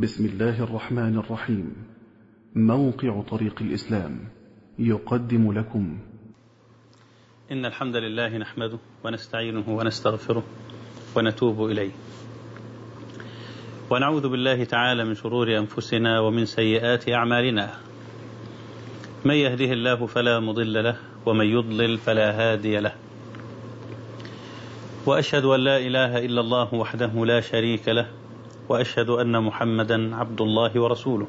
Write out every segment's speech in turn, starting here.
بسم الله الرحمن الرحيم موقع طريق الإسلام يقدم لكم إن الحمد لله نحمده ونستعينه ونستغفره ونتوب إليه ونعوذ بالله تعالى من شرور أنفسنا ومن سيئات أعمالنا من يهده الله فلا مضل له ومن يضلل فلا هادي له وأشهد أن لا إله إلا الله وحده لا شريك له وأشهد أن محمدا عبد الله ورسوله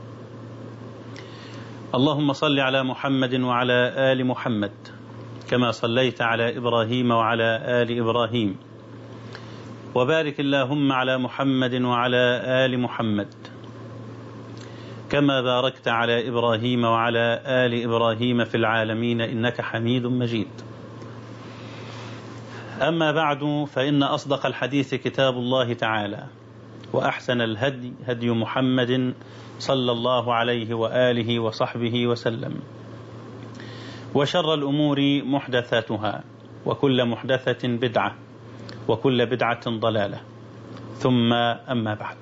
اللهم صل على محمد وعلى آل محمد كما صليت على إبراهيم وعلى آل إبراهيم وبارك اللهم على محمد وعلى آل محمد كما باركت على إبراهيم وعلى آل إبراهيم في العالمين إنك حميد مجيد أما بعد فإن أصدق الحديث كتاب الله تعالى وأحسن الهدي هدي محمد صلى الله عليه وآله وصحبه وسلم وشر الأمور محدثاتها وكل محدثة بدعة وكل بدعة ضلالة ثم أما بعد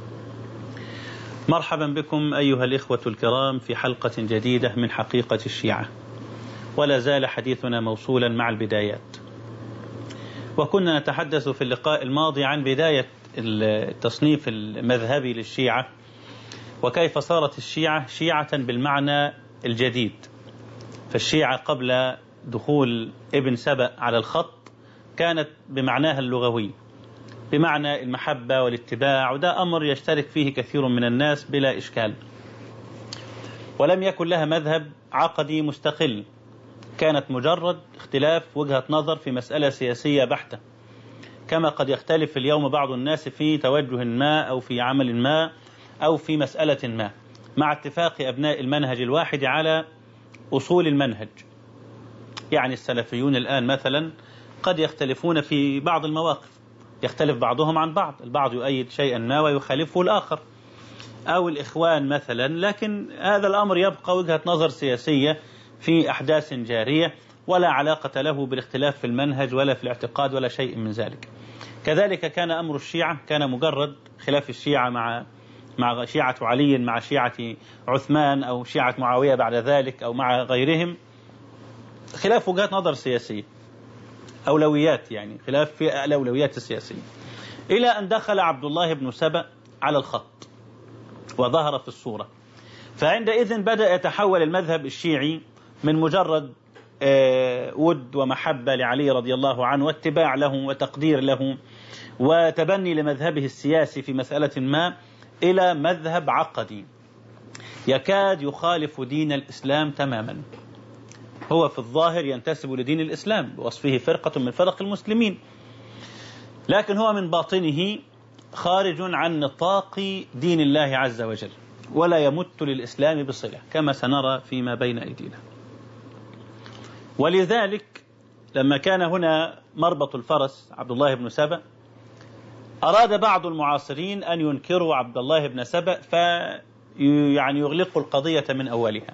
مرحبا بكم أيها الإخوة الكرام في حلقة جديدة من حقيقة الشيعة ولا زال حديثنا موصولا مع البدايات وكنا نتحدث في اللقاء الماضي عن بداية التصنيف المذهبي للشيعة وكيف صارت الشيعة شيعة بالمعنى الجديد فالشيعة قبل دخول ابن سبأ على الخط كانت بمعناها اللغوي بمعنى المحبة والاتباع وده أمر يشترك فيه كثير من الناس بلا إشكال ولم يكن لها مذهب عقدي مستقل كانت مجرد اختلاف وجهة نظر في مسألة سياسية بحتة كما قد يختلف اليوم بعض الناس في توجه ما أو في عمل ما أو في مسألة ما مع اتفاق أبناء المنهج الواحد على أصول المنهج يعني السلفيون الآن مثلا قد يختلفون في بعض المواقف يختلف بعضهم عن بعض البعض يؤيد شيئا ما ويخالفه الآخر أو الإخوان مثلا لكن هذا الأمر يبقى وجهة نظر سياسية في أحداث جارية ولا علاقة له بالاختلاف في المنهج ولا في الاعتقاد ولا شيء من ذلك كذلك كان أمر الشيعة كان مجرد خلاف الشيعة مع مع شيعة علي مع شيعة عثمان أو شيعة معاوية بعد ذلك أو مع غيرهم خلاف وجهات نظر سياسية أولويات يعني خلاف في الأولويات السياسية إلى أن دخل عبد الله بن سبأ على الخط وظهر في الصورة فعندئذ بدأ يتحول المذهب الشيعي من مجرد ود ومحبة لعلي رضي الله عنه واتباع له وتقدير له وتبني لمذهبه السياسي في مسألة ما إلى مذهب عقدي يكاد يخالف دين الإسلام تماما هو في الظاهر ينتسب لدين الإسلام بوصفه فرقة من فرق المسلمين لكن هو من باطنه خارج عن نطاق دين الله عز وجل ولا يمت للإسلام بصلة كما سنرى فيما بين أيدينا ولذلك لما كان هنا مربط الفرس عبد الله بن سبأ أراد بعض المعاصرين أن ينكروا عبد الله بن سبأ في يعني يغلقوا القضية من أولها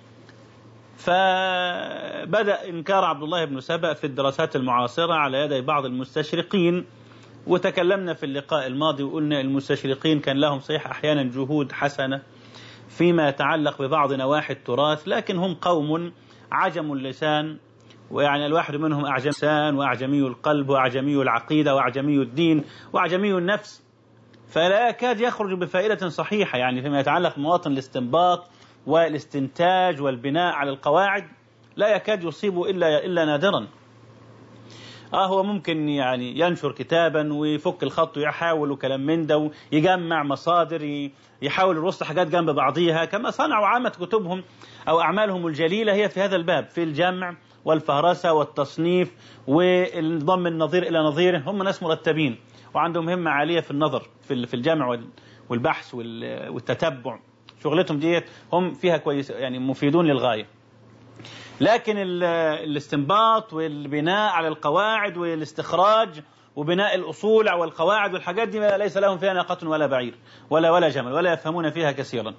فبدأ إنكار عبد الله بن سبأ في الدراسات المعاصرة على يدي بعض المستشرقين وتكلمنا في اللقاء الماضي وقلنا المستشرقين كان لهم صحيح أحيانا جهود حسنة فيما يتعلق ببعض نواحي التراث لكن هم قوم عجم اللسان ويعني الواحد منهم أعجمي اللسان وأعجمي القلب وأعجمي العقيدة وأعجمي الدين وأعجمي النفس فلا يكاد يخرج بفائدة صحيحة يعني فيما يتعلق بمواطن الاستنباط والاستنتاج والبناء على القواعد لا يكاد يصيب إلا إلا نادرا اه هو ممكن يعني ينشر كتابا ويفك الخط ويحاول وكلام من ده ويجمع مصادر يحاول يرص حاجات جنب بعضيها كما صنعوا عامة كتبهم أو أعمالهم الجليلة هي في هذا الباب في الجمع والفهرسة والتصنيف والضم النظير إلى نظيره هم ناس مرتبين وعندهم مهمة عالية في النظر في الجمع والبحث والتتبع شغلتهم ديت هم فيها كويس يعني مفيدون للغاية لكن الاستنباط والبناء على القواعد والاستخراج وبناء الأصول والقواعد والحاجات دي ليس لهم فيها ناقة ولا بعير ولا ولا جمل ولا يفهمون فيها كثيرا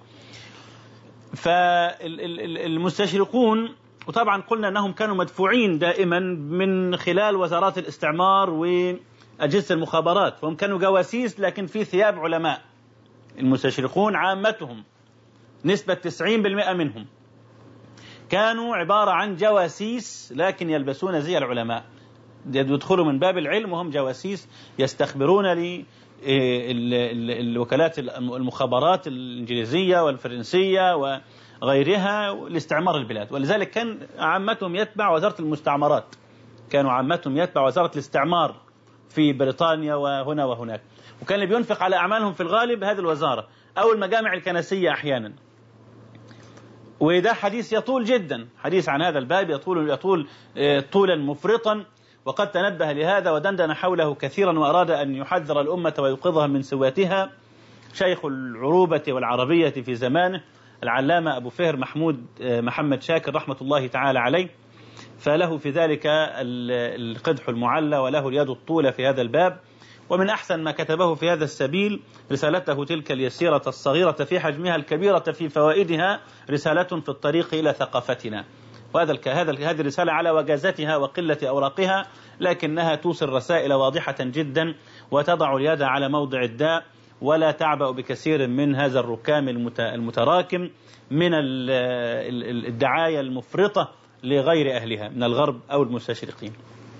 فالمستشرقون وطبعا قلنا أنهم كانوا مدفوعين دائما من خلال وزارات الاستعمار وأجهزة المخابرات فهم كانوا جواسيس لكن في ثياب علماء المستشرقون عامتهم نسبة 90% منهم كانوا عبارة عن جواسيس لكن يلبسون زي العلماء يدخلوا من باب العلم وهم جواسيس يستخبرون لي الوكالات المخابرات الإنجليزية والفرنسية وغيرها لاستعمار البلاد ولذلك كان عامتهم يتبع وزارة المستعمرات كانوا عامتهم يتبع وزارة الاستعمار في بريطانيا وهنا وهناك وكان اللي بينفق على أعمالهم في الغالب هذه الوزارة أو المجامع الكنسية أحيانا وده حديث يطول جدا حديث عن هذا الباب يطول يطول طولا مفرطا وقد تنبه لهذا ودندن حوله كثيرا وأراد أن يحذر الأمة ويوقظها من سواتها شيخ العروبة والعربية في زمانه العلامة أبو فهر محمود محمد شاكر رحمة الله تعالى عليه فله في ذلك القدح المعلى وله اليد الطولة في هذا الباب ومن أحسن ما كتبه في هذا السبيل رسالته تلك اليسيرة الصغيرة في حجمها الكبيرة في فوائدها رسالة في الطريق إلى ثقافتنا وهذا هذا هذه الرسالة على وجازتها وقلة أوراقها لكنها توصل رسائل واضحة جدا وتضع اليد على موضع الداء ولا تعبأ بكثير من هذا الركام المتراكم من الدعاية المفرطة لغير أهلها من الغرب أو المستشرقين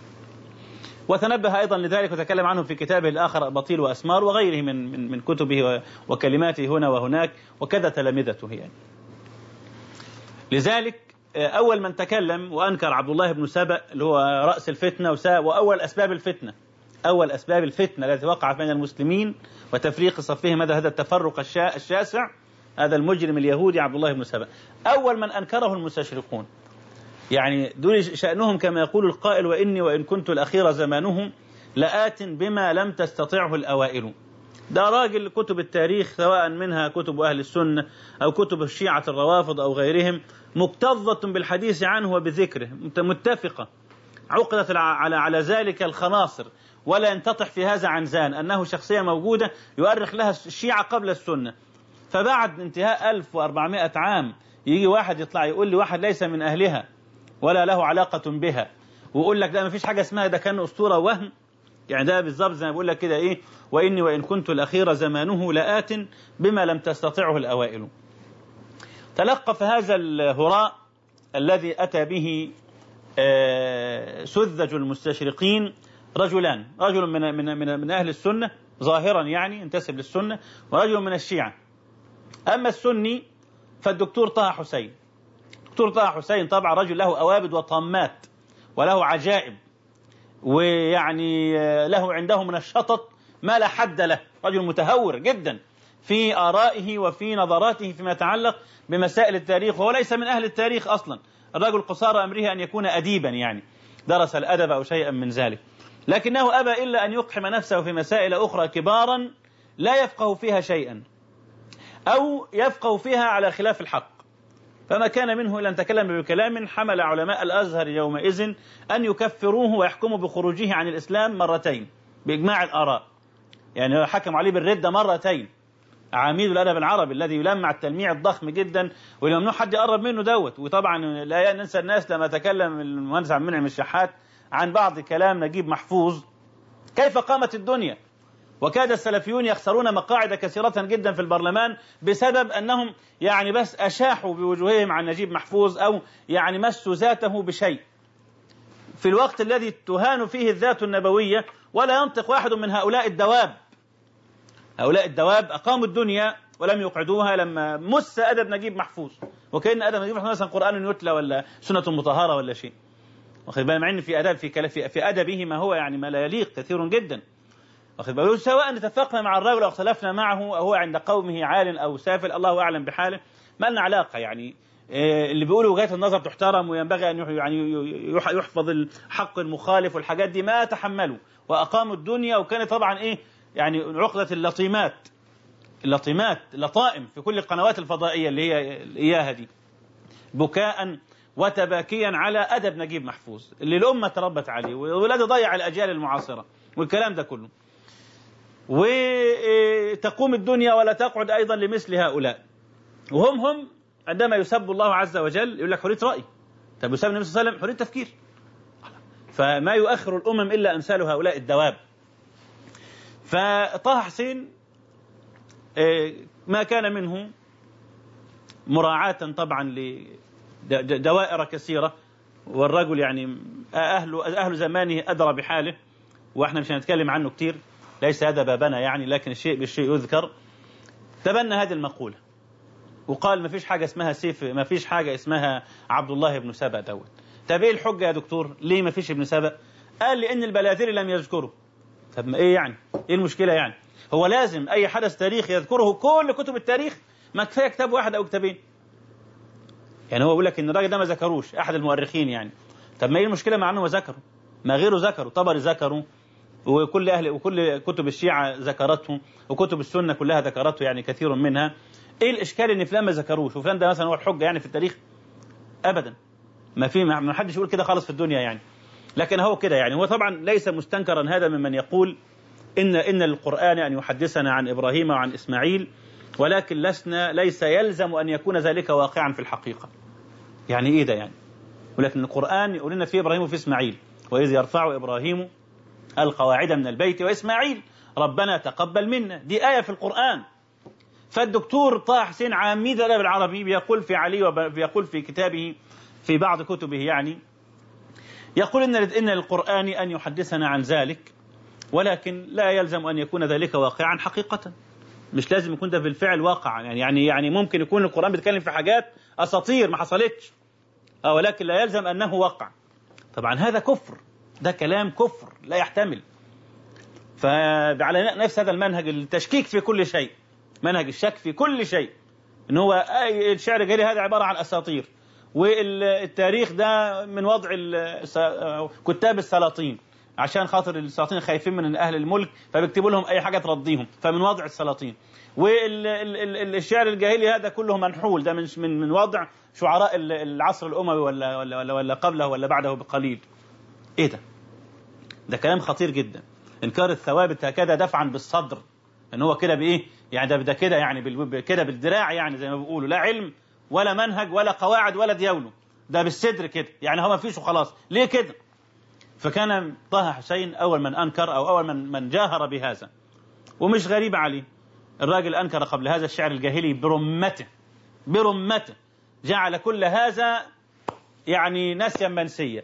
وتنبه أيضا لذلك وتكلم عنه في كتابه الآخر بطيل وأسمار وغيره من, من, من كتبه وكلماته هنا وهناك وكذا تلامذته يعني لذلك أول من تكلم وأنكر عبد الله بن سبأ اللي هو رأس الفتنة وأول أسباب الفتنة أول أسباب الفتنة التي وقعت بين المسلمين وتفريق صفهم هذا هذا التفرق الشاسع هذا المجرم اليهودي عبد الله بن سبأ أول من أنكره المستشرقون يعني دول شأنهم كما يقول القائل وإني وإن كنت الأخير زمانهم لآت بما لم تستطعه الأوائل ده راجل كتب التاريخ سواء منها كتب أهل السنة أو كتب الشيعة الروافض أو غيرهم مكتظة بالحديث عنه وبذكره متفقة عقدت على على ذلك الخناصر ولا ينتطح في هذا عنزان أنه شخصية موجودة يؤرخ لها الشيعة قبل السنة فبعد انتهاء 1400 عام يجي واحد يطلع يقول لي واحد ليس من أهلها ولا له علاقة بها ويقول لك ده ما فيش حاجة اسمها ده كان أسطورة وهم يعني ده بالظبط زي ما بقول لك كده إيه وإني وإن كنت الأخير زمانه لآت بما لم تستطعه الأوائل تلقف هذا الهراء الذي أتى به سذج المستشرقين رجلان رجل من من من, من أهل السنة ظاهرا يعني ينتسب للسنة ورجل من الشيعة أما السني فالدكتور طه حسين الدكتور طه حسين طبعا رجل له أوابد وطامات وله عجائب ويعني له عنده من الشطط ما لا حد له رجل متهور جدا في آرائه وفي نظراته فيما يتعلق بمسائل التاريخ وهو ليس من أهل التاريخ أصلا الرجل قصار أمره أن يكون أديبا يعني درس الأدب أو شيئا من ذلك لكنه أبى إلا أن يقحم نفسه في مسائل أخرى كبارا لا يفقه فيها شيئا أو يفقه فيها على خلاف الحق فما كان منه إلا أن تكلم بكلام حمل علماء الأزهر يومئذ أن يكفروه ويحكموا بخروجه عن الإسلام مرتين بإجماع الآراء يعني حكم عليه بالردة مرتين عميد الادب العربي الذي يلمع التلميع الضخم جدا والممنوع حد يقرب منه دوت وطبعا لا ننسى الناس لما تكلم المهندس عبد المنعم الشحات عن بعض كلام نجيب محفوظ كيف قامت الدنيا وكاد السلفيون يخسرون مقاعد كثيرة جدا في البرلمان بسبب أنهم يعني بس أشاحوا بوجوههم عن نجيب محفوظ أو يعني مسوا ذاته بشيء في الوقت الذي تهان فيه الذات النبوية ولا ينطق واحد من هؤلاء الدواب هؤلاء الدواب أقاموا الدنيا ولم يقعدوها لما مس أدب نجيب محفوظ وكأن أدب نجيب محفوظ مثلا قرآن يتلى ولا سنة مطهرة ولا شيء واخد بالك مع ان في ادب في في, في ادبه ما هو يعني ما لا يليق كثير جدا واخد بالك سواء اتفقنا مع الرجل او اختلفنا معه او هو عند قومه عال او سافل الله اعلم بحاله ما لنا علاقه يعني اللي بيقولوا وجهات النظر تحترم وينبغي ان يعني يحفظ الحق المخالف والحاجات دي ما تحملوا واقاموا الدنيا وكانت طبعا ايه يعني عقده اللطيمات اللطيمات لطائم في كل القنوات الفضائيه اللي هي اياها دي بكاء وتباكيا على ادب نجيب محفوظ اللي الامه تربت عليه والذي ضيع الاجيال المعاصره والكلام ده كله وتقوم الدنيا ولا تقعد ايضا لمثل هؤلاء وهم هم عندما يسب الله عز وجل يقول لك حريه راي طب يسب النبي صلى الله عليه وسلم حريه تفكير فما يؤخر الامم الا امثال هؤلاء الدواب فطه حسين ما كان منه مراعاة طبعا لدوائر كثيرة والرجل يعني أهل أهل زمانه أدرى بحاله وإحنا مش هنتكلم عنه كتير ليس هذا بابنا يعني لكن الشيء بالشيء يذكر تبنى هذه المقولة وقال ما فيش حاجة اسمها سيف ما فيش حاجة اسمها عبد الله بن سبأ دوت طب ايه الحجة يا دكتور ليه ما فيش ابن سبأ قال لأن البلاذري لم يذكره طب ما ايه يعني ايه المشكلة يعني هو لازم اي حدث تاريخي يذكره كل كتب التاريخ ما كفايه كتاب واحد او كتابين يعني هو بيقول لك ان الراجل ده ما ذكروش احد المؤرخين يعني طب ما ايه المشكله مع انه ما ذكره ما غيره ذكره طبري ذكره وكل اهل وكل كتب الشيعه ذكرته وكتب السنه كلها ذكرته يعني كثير منها ايه الاشكال ان فلان ما ذكروش وفلان ده مثلا هو الحجه يعني في التاريخ ابدا ما في ما حدش يقول كده خالص في الدنيا يعني لكن هو كده يعني هو طبعا ليس مستنكرا هذا ممن يقول ان ان القران ان يحدثنا عن ابراهيم وعن اسماعيل ولكن لسنا ليس يلزم ان يكون ذلك واقعا في الحقيقه. يعني ايه ده يعني؟ ولكن القران يقول لنا في ابراهيم وفي اسماعيل واذ يرفع ابراهيم القواعد من البيت واسماعيل ربنا تقبل منا دي ايه في القران. فالدكتور طه حسين عميد الادب العربي بيقول في علي وبيقول في كتابه في بعض كتبه يعني يقول ان ان القران ان يحدثنا عن ذلك ولكن لا يلزم ان يكون ذلك واقعا حقيقه. مش لازم يكون ده بالفعل واقعا يعني يعني يعني ممكن يكون القرآن بيتكلم في حاجات أساطير ما حصلتش أو ولكن لا يلزم أنه وقع طبعا هذا كفر ده كلام كفر لا يحتمل فعلى نفس هذا المنهج التشكيك في كل شيء منهج الشك في كل شيء ان هو الشعر الجاهلي هذا عباره عن اساطير والتاريخ ده من وضع كتاب السلاطين عشان خاطر السلاطين خايفين من اهل الملك فبيكتبوا لهم اي حاجه ترضيهم فمن وضع السلاطين والشعر الجاهلي هذا كله منحول ده من من من وضع شعراء العصر الاموي ولا ولا ولا, ولا قبله ولا بعده بقليل ايه ده ده كلام خطير جدا انكار الثوابت هكذا دفعا بالصدر ان هو كده بايه يعني ده ده كده يعني كده بالدراع يعني زي ما بيقولوا لا علم ولا منهج ولا قواعد ولا دياوله ده بالصدر كده يعني هو ما فيش وخلاص ليه كده فكان طه حسين أول من أنكر أو أول من, من جاهر بهذا ومش غريب عليه الراجل أنكر قبل هذا الشعر الجاهلي برمته برمته جعل كل هذا يعني نسيا منسيا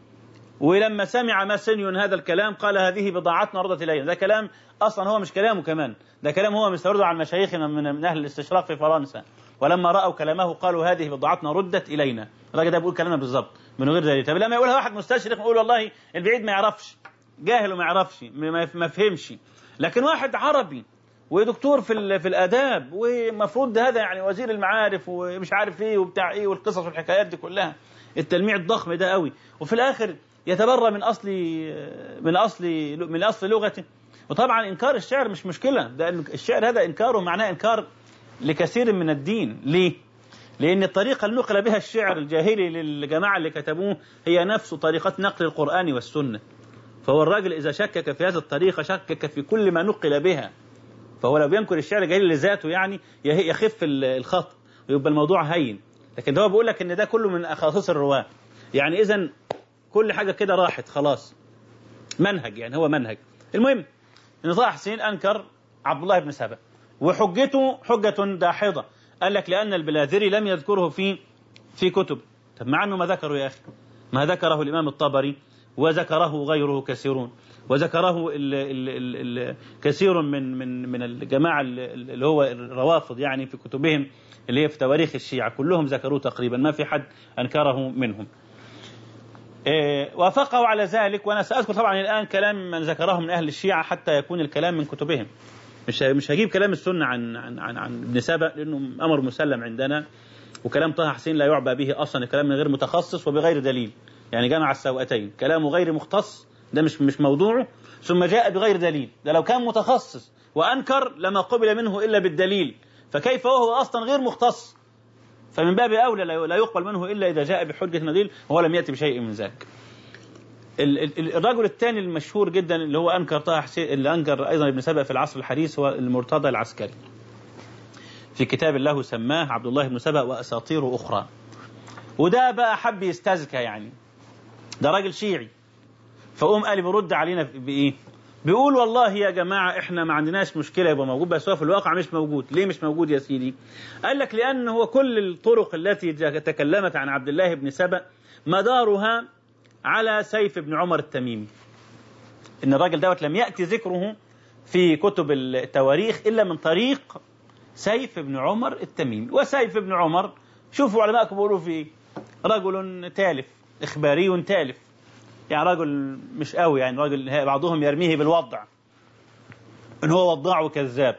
ولما سمع ماسني هذا الكلام قال هذه بضاعتنا ردت إلينا ده كلام أصلا هو مش كلامه كمان ده كلام هو مستورده عن مشايخنا من, من أهل الاستشراق في فرنسا ولما رأوا كلامه قالوا هذه بضاعتنا ردت إلينا الراجل ده بيقول كلامنا بالظبط من غير دليل طب لما يقولها واحد مستشرق يقول والله البعيد ما يعرفش جاهل وما يعرفش ما فهمش لكن واحد عربي ودكتور في في الاداب ومفروض هذا يعني وزير المعارف ومش عارف ايه وبتاع ايه والقصص والحكايات دي كلها التلميع الضخم ده قوي وفي الاخر يتبرى من اصل من اصل من اصل لغته وطبعا انكار الشعر مش مشكله ده الشعر هذا انكاره معناه انكار لكثير من الدين ليه لأن الطريقة اللي نقل بها الشعر الجاهلي للجماعة اللي كتبوه هي نفس طريقة نقل القرآن والسنة فهو الراجل إذا شكك في هذه الطريقة شكك في كل ما نقل بها فهو لو بينكر الشعر الجاهلي لذاته يعني يخف الخط ويبقى الموضوع هين لكن هو بيقول لك ان ده كله من اخاصيص الرواه يعني اذا كل حاجه كده راحت خلاص منهج يعني هو منهج المهم ان طه حسين انكر عبد الله بن سبأ وحجته حجه داحضه قال لك لأن البلاذري لم يذكره في في كتب طب مع أنه ما ذكره يا أخي ما ذكره الإمام الطبري وذكره غيره كثيرون وذكره ال ال ال ال كثير من من من الجماعة اللي هو الروافض يعني في كتبهم اللي هي في تواريخ الشيعة كلهم ذكروه تقريبا ما في حد أنكره منهم إيه وافقوا على ذلك وأنا سأذكر طبعا الآن كلام من ذكره من أهل الشيعة حتى يكون الكلام من كتبهم مش مش هجيب كلام السنه عن عن عن, عن ابن سبأ لانه امر مسلم عندنا وكلام طه حسين لا يعبى به اصلا الكلام من غير متخصص وبغير دليل يعني جمع السوأتين كلامه غير مختص ده مش مش موضوعه ثم جاء بغير دليل ده لو كان متخصص وانكر لما قبل منه الا بالدليل فكيف وهو اصلا غير مختص فمن باب اولى لا يقبل منه الا اذا جاء بحجه دليل وهو لم ياتي بشيء من ذلك الرجل الثاني المشهور جدا اللي هو انكر طه حسين اللي انكر ايضا ابن سبأ في العصر الحديث هو المرتضى العسكري. في كتاب له سماه عبد الله بن سبأ واساطير اخرى. وده بقى حب يستزكى يعني. ده راجل شيعي. فقوم قال بيرد علينا بايه؟ بيقول والله يا جماعة احنا ما عندناش مشكلة يبقى موجود بس هو في الواقع مش موجود ليه مش موجود يا سيدي قال لك لأن هو كل الطرق التي تكلمت عن عبد الله بن سبأ مدارها على سيف بن عمر التميمي ان الراجل دوت لم يأتي ذكره في كتب التواريخ إلا من طريق سيف بن عمر التميمي وسيف بن عمر شوفوا علماءكم بيقولوا في رجل تالف إخباري تالف يعني رجل مش قوي يعني راجل بعضهم يرميه بالوضع ان هو وضاع وكذاب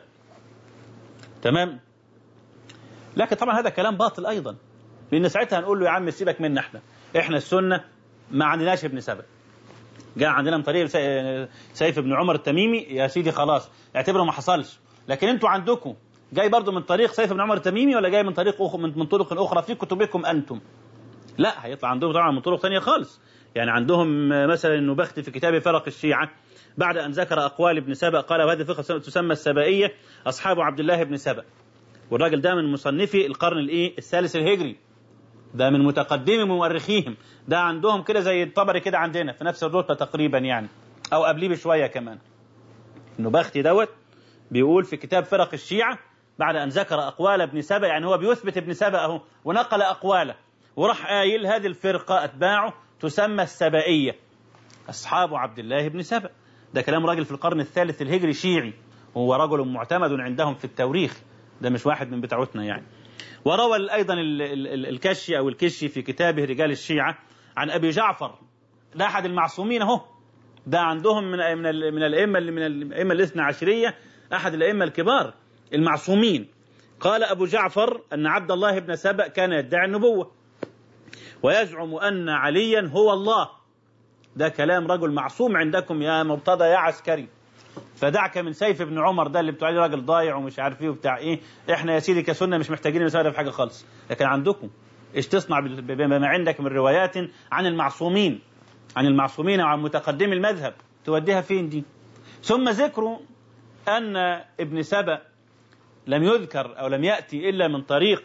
تمام لكن طبعا هذا كلام باطل ايضا لان ساعتها هنقول له يا عم سيبك منا احنا احنا السنه ما عندناش ابن سبأ جاء عندنا من طريق سيف بن عمر التميمي يا سيدي خلاص اعتبره ما حصلش لكن انتوا عندكم جاي برضو من طريق سيف بن عمر التميمي ولا جاي من طريق أخ... من طرق اخرى في كتبكم انتم لا هيطلع عندهم طبعا من طرق ثانيه خالص يعني عندهم مثلا النبختي في كتاب فرق الشيعة بعد أن ذكر أقوال ابن سبأ قال وهذه الفقه تسمى السبائية أصحاب عبد الله بن سبأ والراجل ده من مصنفي القرن الايه الثالث الهجري ده من متقدمي مؤرخيهم ده عندهم كده زي الطبري كده عندنا في نفس الرتبه تقريبا يعني او قبليه بشويه كمان النبختي دوت بيقول في كتاب فرق الشيعة بعد أن ذكر أقوال ابن سبأ يعني هو بيثبت ابن سبأ أهو ونقل أقواله وراح قايل هذه الفرقة أتباعه تسمى السبائية أصحاب عبد الله بن سبأ ده كلام راجل في القرن الثالث الهجري شيعي وهو رجل معتمد عندهم في التوريخ ده مش واحد من بتاعتنا يعني وروى أيضا الكشي أو الكشي في كتابه رجال الشيعة عن أبي جعفر ده أحد المعصومين أهو ده عندهم من من من الأئمة من الأئمة الاثنى عشرية أحد الأئمة الكبار المعصومين قال أبو جعفر أن عبد الله بن سبأ كان يدعي النبوة ويزعم أن عليا هو الله ده كلام رجل معصوم عندكم يا مرتضى يا عسكري فدعك من سيف ابن عمر ده اللي بتقول عليه راجل ضايع ومش عارف ايه وبتاع ايه احنا يا سيدي كسنه مش محتاجين نساعد في حاجه خالص لكن عندكم ايش تصنع بما عندك من روايات عن المعصومين عن المعصومين وعن متقدمي المذهب توديها فين دي ثم ذكر ان ابن سبأ لم يذكر او لم ياتي الا من طريق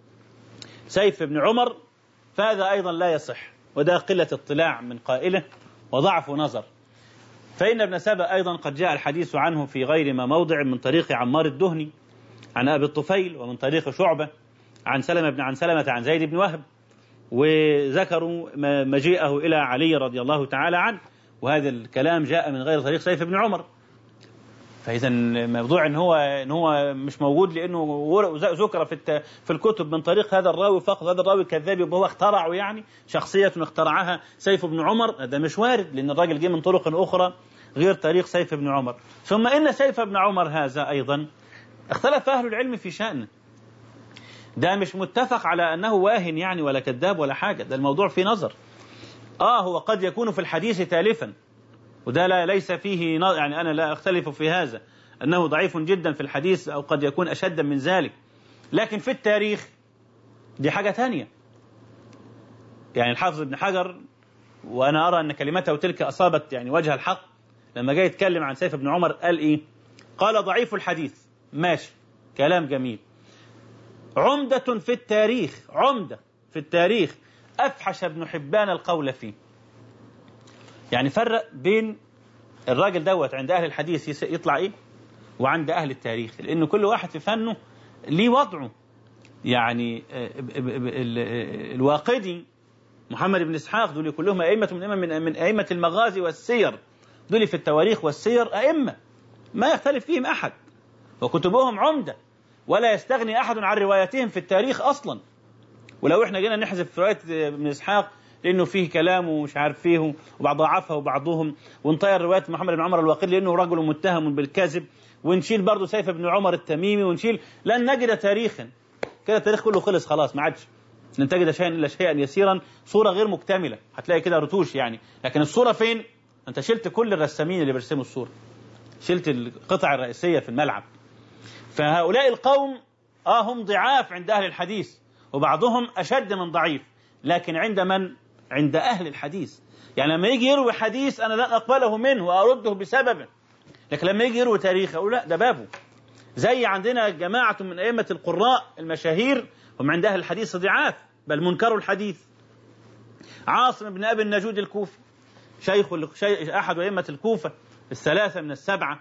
سيف بن عمر فهذا أيضا لا يصح وده قلة اطلاع من قائله وضعف نظر فإن ابن سبأ أيضا قد جاء الحديث عنه في غير ما موضع من طريق عمار الدهني عن أبي الطفيل ومن طريق شعبة عن سلمة بن عن سلمة عن زيد بن وهب وذكروا مجيئه إلى علي رضي الله تعالى عنه وهذا الكلام جاء من غير طريق سيف بن عمر فاذا موضوع ان هو ان هو مش موجود لانه ذكر في في الكتب من طريق هذا الراوي فقط هذا الراوي كذاب يبقى هو اخترعه يعني شخصيه اخترعها سيف بن عمر ده مش وارد لان الراجل جه من طرق اخرى غير طريق سيف بن عمر ثم ان سيف بن عمر هذا ايضا اختلف اهل العلم في شانه ده مش متفق على انه واهن يعني ولا كذاب ولا حاجه ده الموضوع في نظر اه هو قد يكون في الحديث تالفا وده لا ليس فيه يعني أنا لا أختلف في هذا أنه ضعيف جدا في الحديث أو قد يكون أشد من ذلك لكن في التاريخ دي حاجة ثانية يعني الحافظ ابن حجر وأنا أرى أن كلمته تلك أصابت يعني وجه الحق لما جاي يتكلم عن سيف بن عمر قال إيه قال ضعيف الحديث ماشي كلام جميل عمدة في التاريخ عمدة في التاريخ أفحش ابن حبان القول فيه يعني فرق بين الراجل دوت عند اهل الحديث يطلع ايه وعند اهل التاريخ لان كل واحد في فنه ليه وضعه يعني الواقدي محمد بن اسحاق دول كلهم ائمه من من من ائمه المغازي والسير دول في التواريخ والسير ائمه ما يختلف فيهم احد وكتبهم عمده ولا يستغني احد عن رواياتهم في التاريخ اصلا ولو احنا جينا نحذف روايه ابن اسحاق لانه فيه كلام ومش عارف فيه وبعض ضعفها وبعضهم ونطير روايه محمد بن عمر الواقدي لانه رجل متهم بالكذب ونشيل برضه سيف بن عمر التميمي ونشيل لن نجد تاريخا كده التاريخ كله خلص خلاص ما عادش لن تجد شيئا الا شيئا يسيرا صوره غير مكتمله هتلاقي كده رتوش يعني لكن الصوره فين انت شلت كل الرسامين اللي بيرسموا الصوره شلت القطع الرئيسيه في الملعب فهؤلاء القوم اه هم ضعاف عند اهل الحديث وبعضهم اشد من ضعيف لكن عند من عند أهل الحديث يعني لما يجي يروي حديث أنا لا أقبله منه وأرده بسببه لكن لما يجي يروي تاريخ أقول لا ده بابه زي عندنا جماعة من أئمة القراء المشاهير هم عند أهل الحديث ضعاف بل منكر الحديث عاصم بن أبي النجود الكوفي شيخ أحد أئمة الكوفة الثلاثة من السبعة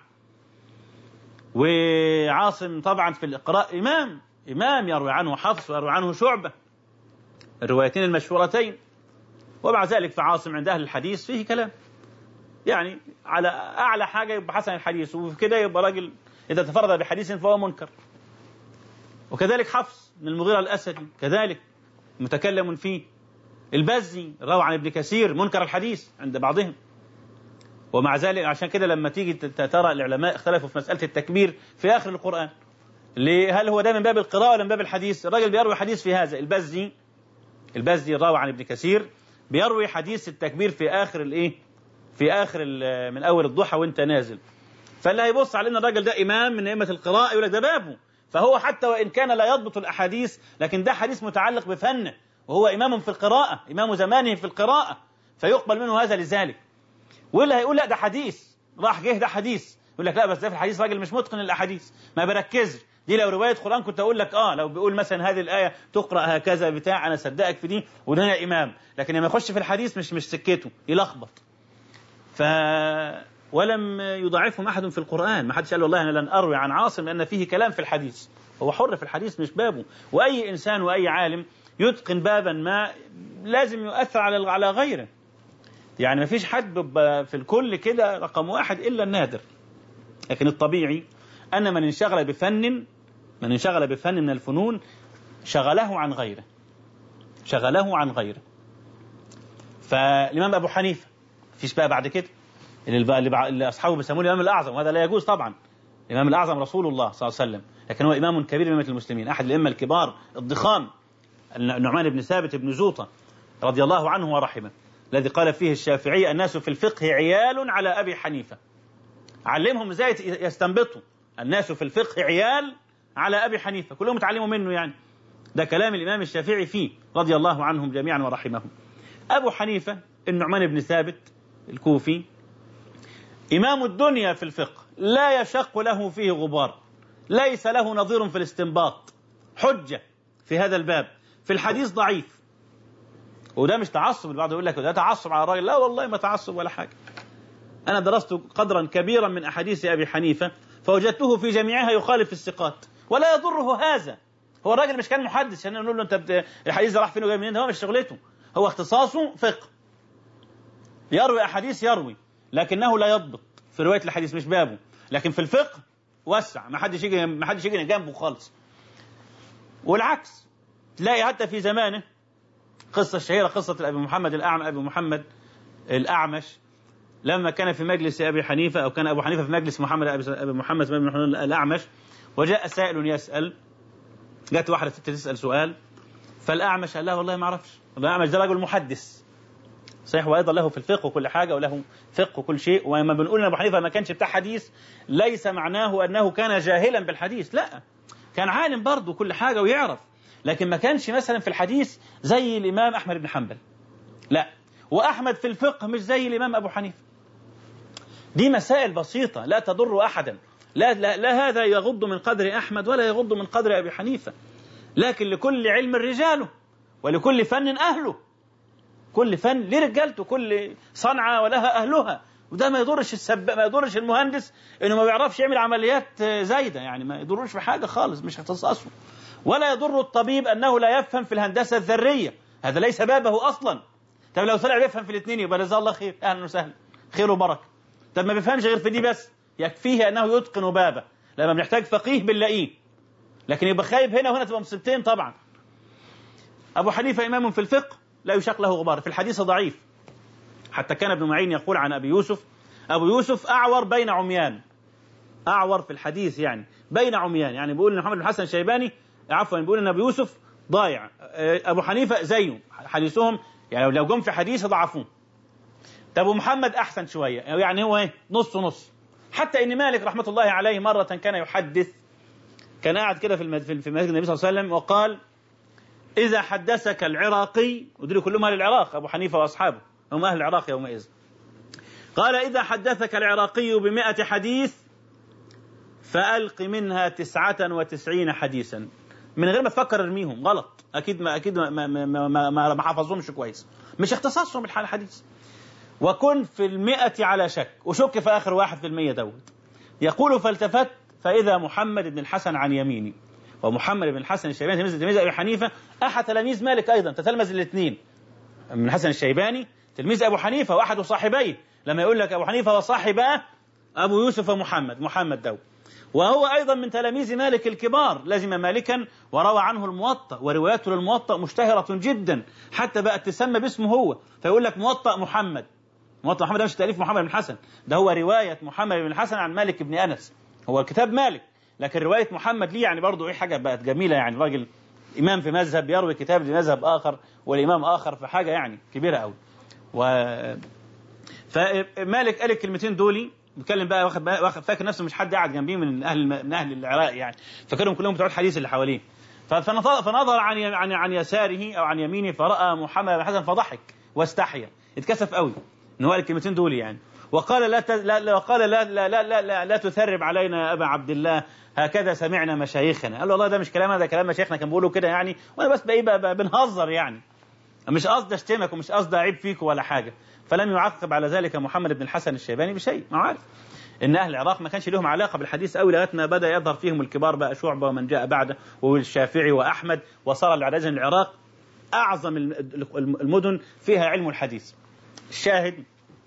وعاصم طبعا في الإقراء إمام إمام يروي عنه حفص ويروي عنه شعبة الروايتين المشهورتين ومع ذلك فعاصم عند أهل الحديث فيه كلام يعني على أعلى حاجة يبقى حسن الحديث وفي كده يبقى راجل إذا تفرد بحديث فهو منكر وكذلك حفص من المغيرة الأسدي كذلك متكلم فيه البزي روى عن ابن كثير منكر الحديث عند بعضهم ومع ذلك عشان كده لما تيجي ترى العلماء اختلفوا في مسألة التكبير في آخر القرآن هل هو ده من باب القراءة ولا من باب الحديث الراجل بيروي حديث في هذا البزي البزي راوي عن ابن كثير بيروي حديث التكبير في آخر الايه في آخر من أول الضحى وانت نازل فاللي هيبص على ان الراجل ده إمام من أئمة القراءة يقول لك ده بابه فهو حتى وإن كان لا يضبط الأحاديث لكن ده حديث متعلق بفنه وهو إمام في القراءة إمام زمانه في القراءة فيقبل منه هذا لذلك واللي هيقول لا ده حديث راح جه ده حديث يقول لك لا بس ده في الحديث راجل مش متقن الأحاديث ما بركزش دي لو رواية قرآن كنت أقول لك آه لو بيقول مثلا هذه الآية تقرأ هكذا بتاع أنا صدقك في دي وده إمام لكن لما يخش في الحديث مش مش سكته يلخبط ف ولم يضاعفهم أحد في القرآن ما حدش قال والله أنا لن أروي عن عاصم لأن فيه كلام في الحديث هو حر في الحديث مش بابه وأي إنسان وأي عالم يتقن بابا ما لازم يؤثر على على غيره يعني ما فيش حد في الكل كده رقم واحد إلا النادر لكن الطبيعي أن من انشغل بفن من انشغل بفن من الفنون شغله عن غيره شغله عن غيره فالإمام أبو حنيفة فيش بقى بعد كده اللي, اللي أصحابه بيسموه الإمام الأعظم وهذا لا يجوز طبعا الإمام الأعظم رسول الله صلى الله عليه وسلم لكن هو إمام كبير من أئمة المسلمين أحد الأئمة الكبار الضخام النعمان بن ثابت بن زوطة رضي الله عنه ورحمه الذي قال فيه الشافعي الناس في الفقه عيال على أبي حنيفة علمهم ازاي يستنبطوا الناس في الفقه عيال على أبي حنيفة كلهم اتعلموا منه يعني ده كلام الإمام الشافعي فيه رضي الله عنهم جميعا ورحمهم أبو حنيفة النعمان بن ثابت الكوفي إمام الدنيا في الفقه لا يشق له فيه غبار ليس له نظير في الاستنباط حجة في هذا الباب في الحديث ضعيف وده مش تعصب البعض يقول لك ده تعصب على الراجل لا والله ما تعصب ولا حاجة أنا درست قدرا كبيرا من أحاديث أبي حنيفة فوجدته في جميعها يخالف الثقات ولا يضره هذا هو الراجل مش كان محدث عشان نقول له انت بت... الحديث ده راح فين وجاي منين هو مش شغلته هو اختصاصه فقه يروي احاديث يروي لكنه لا يضبط في روايه الحديث مش بابه لكن في الفقه وسع ما حدش يجي ما حدش يجي جنبه خالص والعكس تلاقي حتى في زمانه قصه شهيره قصه ابي محمد الاعمى ابي محمد الاعمش لما كان في مجلس ابي حنيفه او كان ابو حنيفه في مجلس محمد ابي محمد بن الاعمش وجاء سائل يسال جت واحده ست تسال سؤال فالاعمش قال لها والله ما اعرفش الاعمش ده رجل محدث صحيح وايضا له في الفقه وكل حاجه وله فقه وكل شيء ولما بنقول ان ابو حنيفه ما كانش بتاع حديث ليس معناه انه كان جاهلا بالحديث لا كان عالم برضه كل حاجه ويعرف لكن ما كانش مثلا في الحديث زي الامام احمد بن حنبل لا واحمد في الفقه مش زي الامام ابو حنيفه دي مسائل بسيطه لا تضر احدا لا, لا, لا هذا يغض من قدر أحمد ولا يغض من قدر أبي حنيفة لكن لكل علم رجاله ولكل فن أهله كل فن ليه رجالته كل صنعة ولها أهلها وده ما يضرش السب ما يضرش المهندس انه ما بيعرفش يعمل عمليات زايده يعني ما يضرش في حاجه خالص مش اختصاصه ولا يضر الطبيب انه لا يفهم في الهندسه الذريه هذا ليس بابه اصلا طب لو طلع بيفهم في الاثنين يبقى جزاه الله خير اهلا وسهلا خير وبركه طب ما بيفهمش غير في دي بس يكفيه انه يتقن بابه لما بنحتاج فقيه بنلاقيه لكن يبقى خايب هنا وهنا تبقى مصيبتين طبعا ابو حنيفه امام في الفقه لا يشاق له غبار في الحديث ضعيف حتى كان ابن معين يقول عن ابي يوسف ابو يوسف اعور بين عميان اعور في الحديث يعني بين عميان يعني بيقول ان محمد بن الحسن الشيباني عفوا بيقول ان ابو يوسف ضايع ابو حنيفه زيه حديثهم يعني لو جم في حديث ضعفوه طب محمد احسن شويه يعني هو ايه نص نص حتى ان مالك رحمه الله عليه مره كان يحدث كان قاعد كده في في مسجد النبي صلى الله عليه وسلم وقال اذا حدثك العراقي ودول كلهم اهل العراق ابو حنيفه واصحابه هم اهل العراق يومئذ قال اذا حدثك العراقي بمئة حديث فألق منها تسعة وتسعين حديثا من غير ما تفكر ارميهم غلط اكيد ما اكيد ما ما ما, ما, ما, ما حفظهمش كويس مش اختصاصهم الحديث وكن في المئة على شك وشك في آخر واحد في المية دوت يقول فالتفت فإذا محمد بن الحسن عن يميني ومحمد بن الحسن الشيباني تلميذ تلميذ أبي حنيفة أحد تلاميذ مالك أيضا تتلمذ الاثنين من الحسن الشيباني تلميذ أبو حنيفة وأحد صاحبيه لما يقول لك أبو حنيفة وصاحباه أبو يوسف ومحمد محمد دو وهو أيضا من تلاميذ مالك الكبار لزم مالكا وروى عنه الموطأ ورواياته للموطأ مشتهرة جدا حتى بقت تسمى باسمه هو فيقول لك موطأ محمد موطأ محمد ده مش تأليف محمد بن الحسن ده هو رواية محمد بن الحسن عن مالك بن أنس هو الكتاب مالك لكن رواية محمد ليه يعني برضه إيه حاجة بقت جميلة يعني راجل إمام في مذهب يروي كتاب لمذهب آخر والإمام آخر في حاجة يعني كبيرة قوي و فمالك قال الكلمتين دولي بيتكلم بقى واخد, واخد فاكر نفسه مش حد قاعد جنبيه من اهل من اهل العراق يعني فاكرهم كلهم بتوع الحديث اللي حواليه فنظر, فنظر عن عن عن يساره او عن يمينه فراى محمد بن حسن فضحك واستحيا اتكسف قوي ان هو الكلمتين دول يعني وقال لا, لا, لا وقال لا لا, لا لا لا لا تثرب علينا يا ابا عبد الله هكذا سمعنا مشايخنا قال له والله ده مش كلام هذا كلام مشايخنا كان بيقولوا كده يعني وانا بس بقى, بقى بنهزر يعني مش قصدي اشتمك ومش قصدي اعيب فيك ولا حاجه فلم يعقب على ذلك محمد بن الحسن الشيباني بشيء ما عارف ان اهل العراق ما كانش لهم علاقه بالحديث قوي لغايه ما بدا يظهر فيهم الكبار بقى شعبه ومن جاء بعده والشافعي واحمد وصار العراق العراق اعظم المدن فيها علم الحديث الشاهد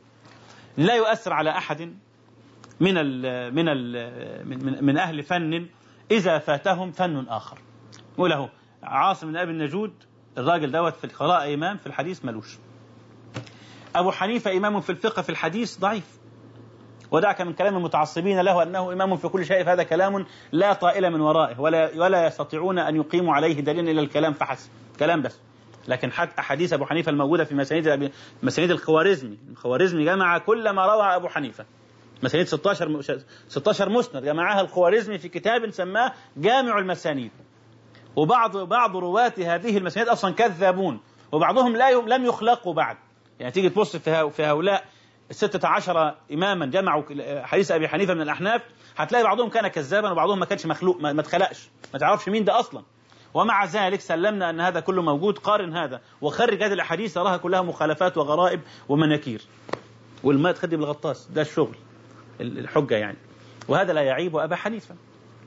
لا يؤثر على احد من ال من ال من, من اهل فن اذا فاتهم فن اخر وله عاصم بن ابي النجود الراجل دوت في القراءه امام في الحديث ملوش ابو حنيفه امام في الفقه في الحديث ضعيف ودعك من كلام المتعصبين له انه امام في كل شيء فهذا كلام لا طائل من ورائه ولا ولا يستطيعون ان يقيموا عليه دليلا الا الكلام فحسب كلام بس لكن حتى احاديث ابو حنيفه الموجوده في مسانيد مسانيد الخوارزمي الخوارزمي جمع كل ما روى ابو حنيفه مسانيد 16 16 مسند جمعها الخوارزمي في كتاب سماه جامع المسانيد وبعض بعض رواه هذه المسانيد اصلا كذابون وبعضهم لا لم يخلقوا بعد يعني تيجي تبص في في هؤلاء الستة عشر إماما جمعوا حديث أبي حنيفة من الأحناف هتلاقي بعضهم كان كذابا وبعضهم ما كانش مخلوق ما اتخلقش ما تعرفش مين ده أصلا ومع ذلك سلمنا أن هذا كله موجود قارن هذا وخرج هذه الأحاديث تراها كلها مخالفات وغرائب ومناكير والماء تخدم الغطاس ده الشغل الحجة يعني وهذا لا يعيب أبا حنيفة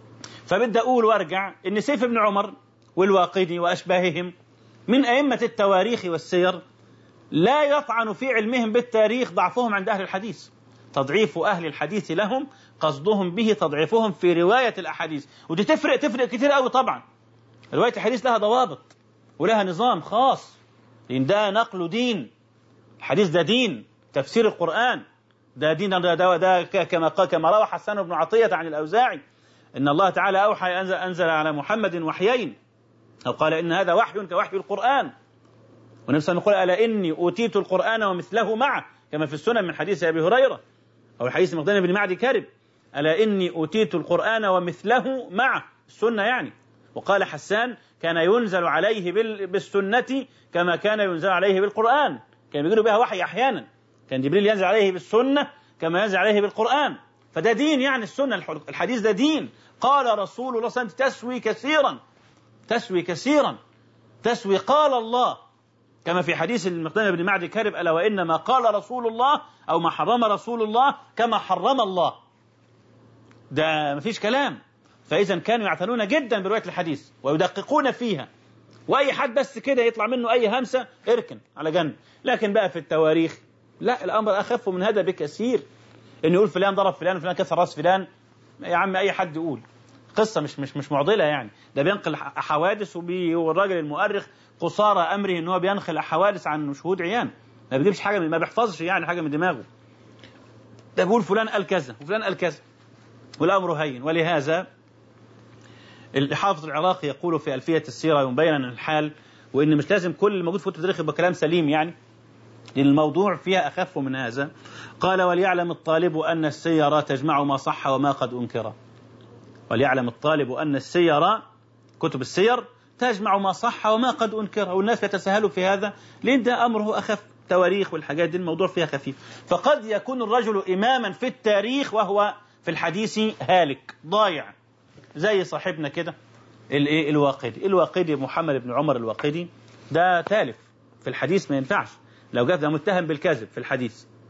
فبدي أقول وأرجع إن سيف بن عمر والواقدي وأشباههم من أئمة التواريخ والسير لا يطعن في علمهم بالتاريخ ضعفهم عند أهل الحديث تضعيف أهل الحديث لهم قصدهم به تضعيفهم في رواية الأحاديث ودي تفرق تفرق كتير قوي طبعا رواية الحديث لها ضوابط ولها نظام خاص لأن ده نقل دين الحديث ده دين تفسير القرآن ده دين ده, ده, ده كما قال كما روى حسان بن عطية عن الأوزاعي إن الله تعالى أوحى أنزل, أنزل على محمد وحيين أو قال إن هذا وحي كوحي القرآن والنبي صلى الله عليه وسلم قال ألا إني أوتيت القرآن ومثله معه كما في السنن من حديث أبي هريرة أو حديث مقدام بن معدي كرب ألا إني أوتيت القرآن ومثله معه السنة يعني وقال حسان كان ينزل عليه بالسنة كما كان ينزل عليه بالقرآن كان بيقولوا بها وحي أحيانا كان جبريل ينزل عليه بالسنة كما ينزل عليه بالقرآن فده دين يعني السنة الحديث ده دين قال رسول الله صلى الله عليه وسلم تسوي كثيرا تسوي كثيرا تسوي قال الله كما في حديث المقدام بن معدي كرب ألا وإنما قال رسول الله أو ما حرم رسول الله كما حرم الله ده مفيش كلام فإذا كانوا يعتنون جدا برواية الحديث ويدققون فيها وأي حد بس كده يطلع منه أي همسة اركن على جنب لكن بقى في التواريخ لا الأمر أخف من هذا بكثير إنه يقول فلان ضرب فلان وفلان كسر راس فلان يا عم أي حد يقول قصة مش مش مش معضلة يعني ده بينقل حوادث والراجل المؤرخ قصارى امره ان هو بينقل حوادث عن شهود عيان ما بيجيبش حاجه ما بيحفظش يعني حاجه من دماغه ده بيقول فلان قال كذا وفلان قال كذا والامر هين ولهذا الحافظ العراقي يقول في الفيه السيره مبينا الحال وان مش لازم كل اللي موجود في كتب التاريخ يبقى كلام سليم يعني لان الموضوع فيها اخف من هذا قال وليعلم الطالب ان السير تجمع ما صح وما قد انكر وليعلم الطالب ان السير كتب السير تجمع ما صح وما قد أنكر والناس يتساهلوا في هذا لأن ده أمره أخف تواريخ والحاجات دي الموضوع فيها خفيف فقد يكون الرجل إماما في التاريخ وهو في الحديث هالك ضايع زي صاحبنا كده الايه الواقدي الواقدي محمد بن عمر الواقدي ده تالف في الحديث ما ينفعش لو جاء ده متهم بالكذب في الحديث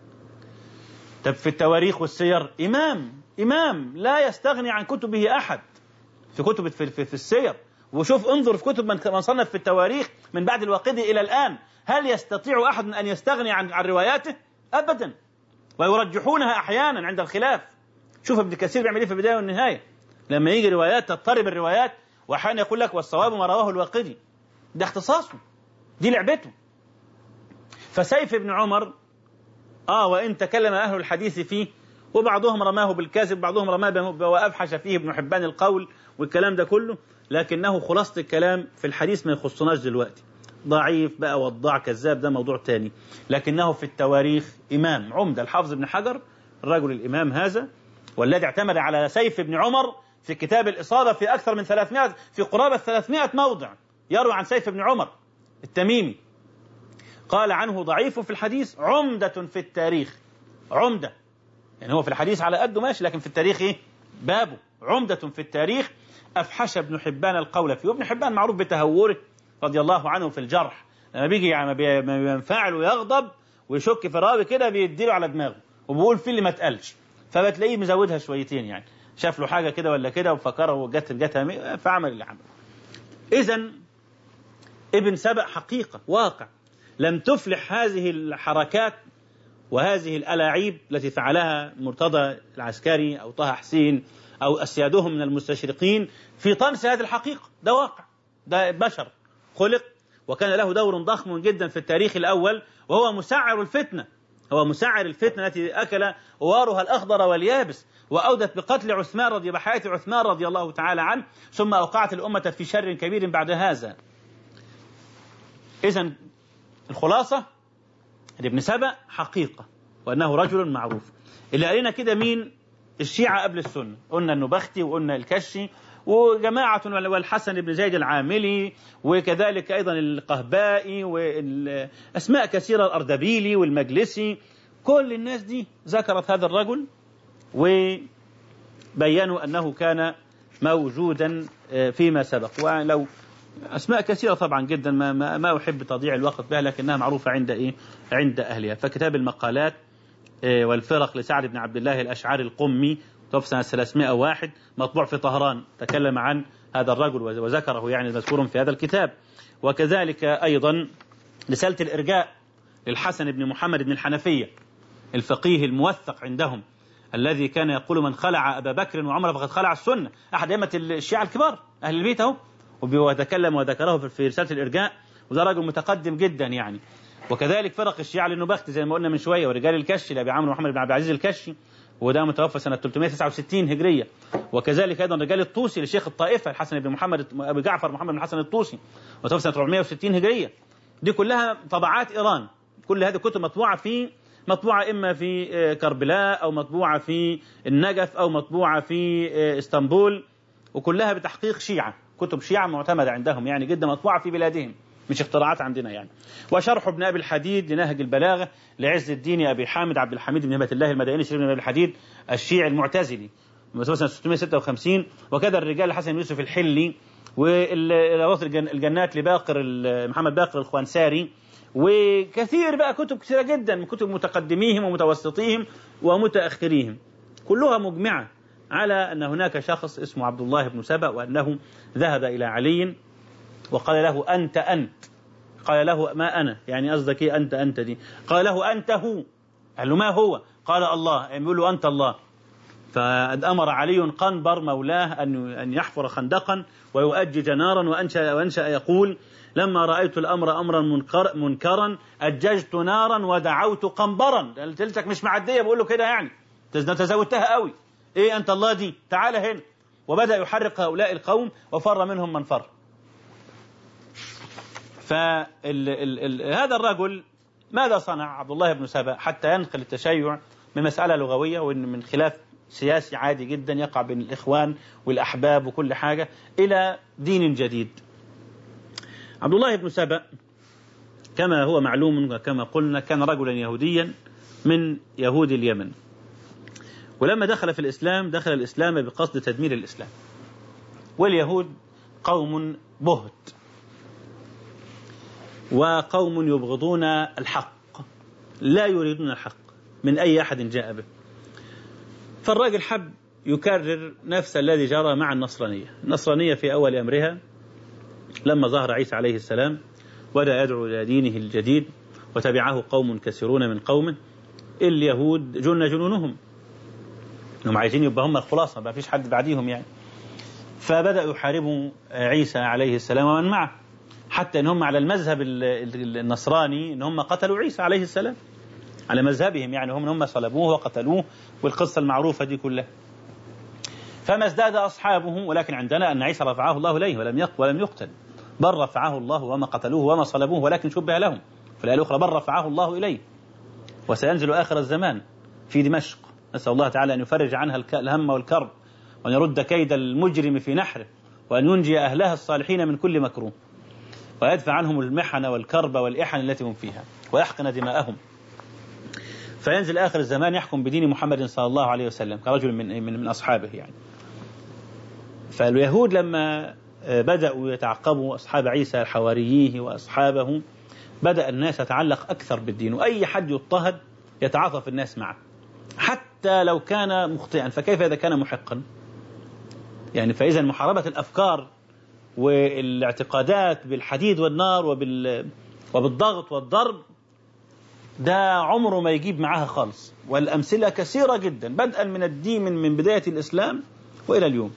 طب في التواريخ والسير إمام إمام لا يستغني عن كتبه أحد في كتب في, في, في السير وشوف انظر في كتب من من صنف في التواريخ من بعد الواقدي إلى الآن هل يستطيع أحد أن يستغني عن عن رواياته؟ أبدا ويرجحونها أحيانا عند الخلاف شوف ابن كثير بيعمل ايه في البدايه والنهايه لما يجي روايات تضطرب الروايات واحيانا يقول لك والصواب ما رواه الواقدي ده اختصاصه دي لعبته فسيف بن عمر اه وان تكلم اهل الحديث فيه وبعضهم رماه بالكذب بعضهم رماه وابحش فيه ابن حبان القول والكلام ده كله لكنه خلاصه الكلام في الحديث ما يخصناش دلوقتي ضعيف بقى وضاع كذاب ده موضوع تاني لكنه في التواريخ إمام عمدة الحافظ بن حجر الرجل الإمام هذا والذي اعتمد على سيف بن عمر في كتاب الإصابة في أكثر من 300 في قرابة 300 موضع يروي عن سيف بن عمر التميمي قال عنه ضعيف في الحديث عمدة في التاريخ عمدة يعني هو في الحديث على قده ماشي لكن في التاريخ إيه؟ بابه عمدة في التاريخ أفحش ابن حبان القول فيه وابن حبان معروف بتهوره رضي الله عنه في الجرح لما بيجي يعني بينفعل ويغضب ويشك في راوي كده بيديله على دماغه وبيقول فيه اللي ما اتقالش فبتلاقيه مزودها شويتين يعني شاف له حاجه كده ولا كده وفكره وجت جتها فعمل اللي عمله. اذا ابن سبأ حقيقه واقع لم تفلح هذه الحركات وهذه الالاعيب التي فعلها مرتضى العسكري او طه حسين او اسيادهم من المستشرقين في طمس هذه الحقيقه ده واقع ده بشر خلق وكان له دور ضخم جدا في التاريخ الأول وهو مسعر الفتنة هو مسعر الفتنة التي أكل وارها الأخضر واليابس وأودت بقتل عثمان رضي بحياة عثمان رضي الله تعالى عنه ثم أوقعت الأمة في شر كبير بعد هذا إذا الخلاصة ابن سبأ حقيقة وأنه رجل معروف اللي قالنا كده مين الشيعة قبل السنة قلنا النبختي وقلنا الكشي وجماعة والحسن بن زيد العاملي وكذلك أيضا القهبائي وأسماء كثيرة الأردبيلي والمجلسي كل الناس دي ذكرت هذا الرجل وبينوا أنه كان موجودا فيما سبق ولو أسماء كثيرة طبعا جدا ما, ما, ما أحب تضييع الوقت بها لكنها معروفة عند إيه؟ عند أهلها فكتاب المقالات والفرق لسعد بن عبد الله الأشعري القمي توفي سنة 301 مطبوع في طهران تكلم عن هذا الرجل وذكره يعني مذكور في هذا الكتاب وكذلك أيضا رسالة الإرجاء للحسن بن محمد بن الحنفية الفقيه الموثق عندهم الذي كان يقول من خلع أبا بكر وعمر فقد خلع السنة أحد أئمة الشيعة الكبار أهل البيت أهو وتكلم وذكره في رسالة الإرجاء وده رجل متقدم جدا يعني وكذلك فرق الشيعة للنبخت زي ما قلنا من شوية ورجال الكشي لأبي عمرو محمد بن عبد العزيز الكشي وده متوفى سنة 369 هجرية وكذلك أيضا رجال الطوسي لشيخ الطائفة الحسن بن محمد أبي جعفر محمد بن حسن الطوسي متوفى سنة 460 هجرية دي كلها طبعات إيران كل هذه الكتب مطبوعة في مطبوعة إما في كربلاء أو مطبوعة في النجف أو مطبوعة في اسطنبول وكلها بتحقيق شيعة كتب شيعة معتمدة عندهم يعني جدا مطبوعة في بلادهم مش اختراعات عندنا يعني وشرح ابن ابي الحديد لنهج البلاغه لعز الدين ابي حامد عبد الحميد بن هبه الله المدائني شريف بن ابي الحديد الشيعي المعتزلي متوفى سنه 656 وكذا الرجال الحسن يوسف الحلي ورواه الجنات لباقر محمد باقر الخوانساري وكثير بقى كتب كثيره جدا من كتب متقدميهم ومتوسطيهم ومتاخريهم كلها مجمعه على ان هناك شخص اسمه عبد الله بن سبأ وانه ذهب الى علي وقال له أنت أنت قال له ما أنا يعني قصدك إيه أنت أنت دي قال له أنت هو قال له ما هو قال الله يعني بيقول له أنت الله فأمر علي قنبر مولاه أن أن يحفر خندقا ويؤجج نارا وأنشأ, وأنشأ يقول لما رأيت الأمر أمرا منكر منكرا أججت نارا ودعوت قنبرا قلت مش معدية بقول له كده يعني تزودتها قوي إيه أنت الله دي تعال هنا وبدأ يحرق هؤلاء القوم وفر منهم من فر فهذا الرجل ماذا صنع عبد الله بن سبأ حتى ينقل التشيع من مسألة لغوية وإن من خلاف سياسي عادي جدا يقع بين الإخوان والأحباب وكل حاجة إلى دين جديد عبد الله بن سبأ كما هو معلوم وكما قلنا كان رجلا يهوديا من يهود اليمن ولما دخل في الإسلام دخل الإسلام بقصد تدمير الإسلام واليهود قوم بهت وقوم يبغضون الحق لا يريدون الحق من أي أحد جاء به فالراجل حب يكرر نفس الذي جرى مع النصرانية النصرانية في أول أمرها لما ظهر عيسى عليه السلام بدأ يدعو إلى دينه الجديد وتبعه قوم كثيرون من قومه اليهود جن جنونهم انهم عايزين يبقى هم الخلاصة ما فيش حد بعديهم يعني فبدأوا يحاربوا عيسى عليه السلام ومن معه حتى ان هم على المذهب النصراني ان هم قتلوا عيسى عليه السلام على مذهبهم يعني هم هم صلبوه وقتلوه والقصة المعروفة دي كلها فما ازداد أصحابه ولكن عندنا أن عيسى رفعه الله إليه ولم ولم يقتل بل رفعه الله وما قتلوه وما صلبوه ولكن شبه لهم في الآية الأخرى بل رفعه الله إليه وسينزل آخر الزمان في دمشق نسأل الله تعالى أن يفرج عنها الهم والكرب وأن يرد كيد المجرم في نحره وأن ينجي أهلها الصالحين من كل مكروه ويدفع عنهم المحن والكرب والإحن التي هم فيها ويحقن دماءهم فينزل آخر الزمان يحكم بدين محمد صلى الله عليه وسلم كرجل من من, من أصحابه يعني فاليهود لما بدأوا يتعقبوا أصحاب عيسى حواريه وأصحابه بدأ الناس يتعلق أكثر بالدين وأي حد يضطهد يتعاطف الناس معه حتى لو كان مخطئا فكيف إذا كان محقا يعني فإذا محاربة الأفكار والاعتقادات بالحديد والنار وبال وبالضغط والضرب ده عمره ما يجيب معاها خالص والأمثلة كثيرة جدا بدءا من الدين من, من بداية الإسلام وإلى اليوم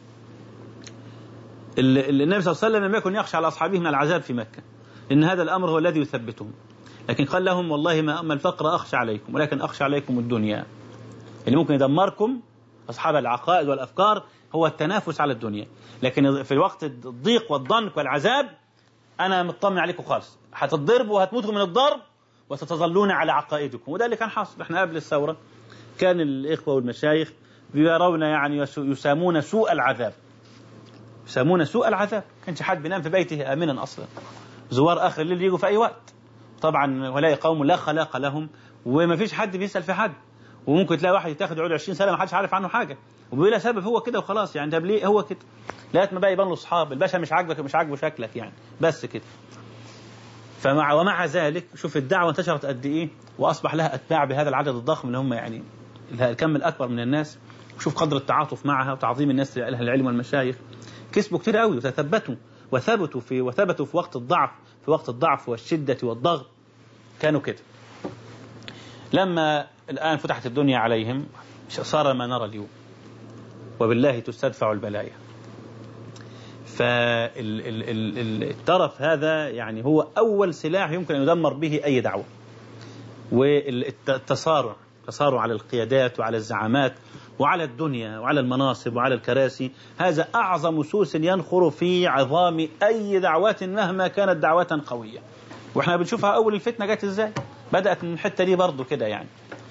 النبي صلى الله عليه وسلم لم يكن يخشى على أصحابه من العذاب في مكة إن هذا الأمر هو الذي يثبتهم لكن قال لهم والله ما أما الفقر أخشى عليكم ولكن أخشى عليكم الدنيا اللي ممكن يدمركم أصحاب العقائد والأفكار هو التنافس على الدنيا لكن في وقت الضيق والضنك والعذاب أنا مطمن عليكم خالص هتتضربوا وهتموتوا من الضرب وستظلون على عقائدكم وده اللي كان حاصل احنا قبل الثورة كان الإخوة والمشايخ بيرون يعني يسامون سوء العذاب يسامون سوء العذاب كانش حد بينام في بيته آمنا أصلا زوار آخر الليل يجوا في أي وقت طبعا ولاقي قوم لا خلاق لهم وما فيش حد بيسأل في حد وممكن تلاقي واحد يتاخد يقعد 20 سنه ما حدش عارف عنه حاجه وبلا سبب هو كده وخلاص يعني طب ليه هو كده لغايه ما بقى يبان له اصحاب الباشا مش عاجبك مش عاجبه شكلك يعني بس كده فمع ومع ذلك شوف الدعوه انتشرت قد ايه واصبح لها اتباع بهذا العدد الضخم اللي هم يعني الكم الاكبر من الناس وشوف قدر التعاطف معها وتعظيم الناس لاهل العلم والمشايخ كسبوا كتير قوي وتثبتوا وثبتوا في وثبتوا في وقت الضعف في وقت الضعف والشده والضغط كانوا كده لما الآن فتحت الدنيا عليهم صار ما نرى اليوم وبالله تستدفع البلايا فالطرف هذا يعني هو أول سلاح يمكن أن يدمر به أي دعوة والتصارع تصارع على القيادات وعلى الزعامات وعلى الدنيا وعلى المناصب وعلى الكراسي هذا أعظم سوس ينخر في عظام أي دعوات مهما كانت دعوة قوية واحنا بنشوفها أول الفتنة جت إزاي بدأت من الحتة دي برضو كده يعني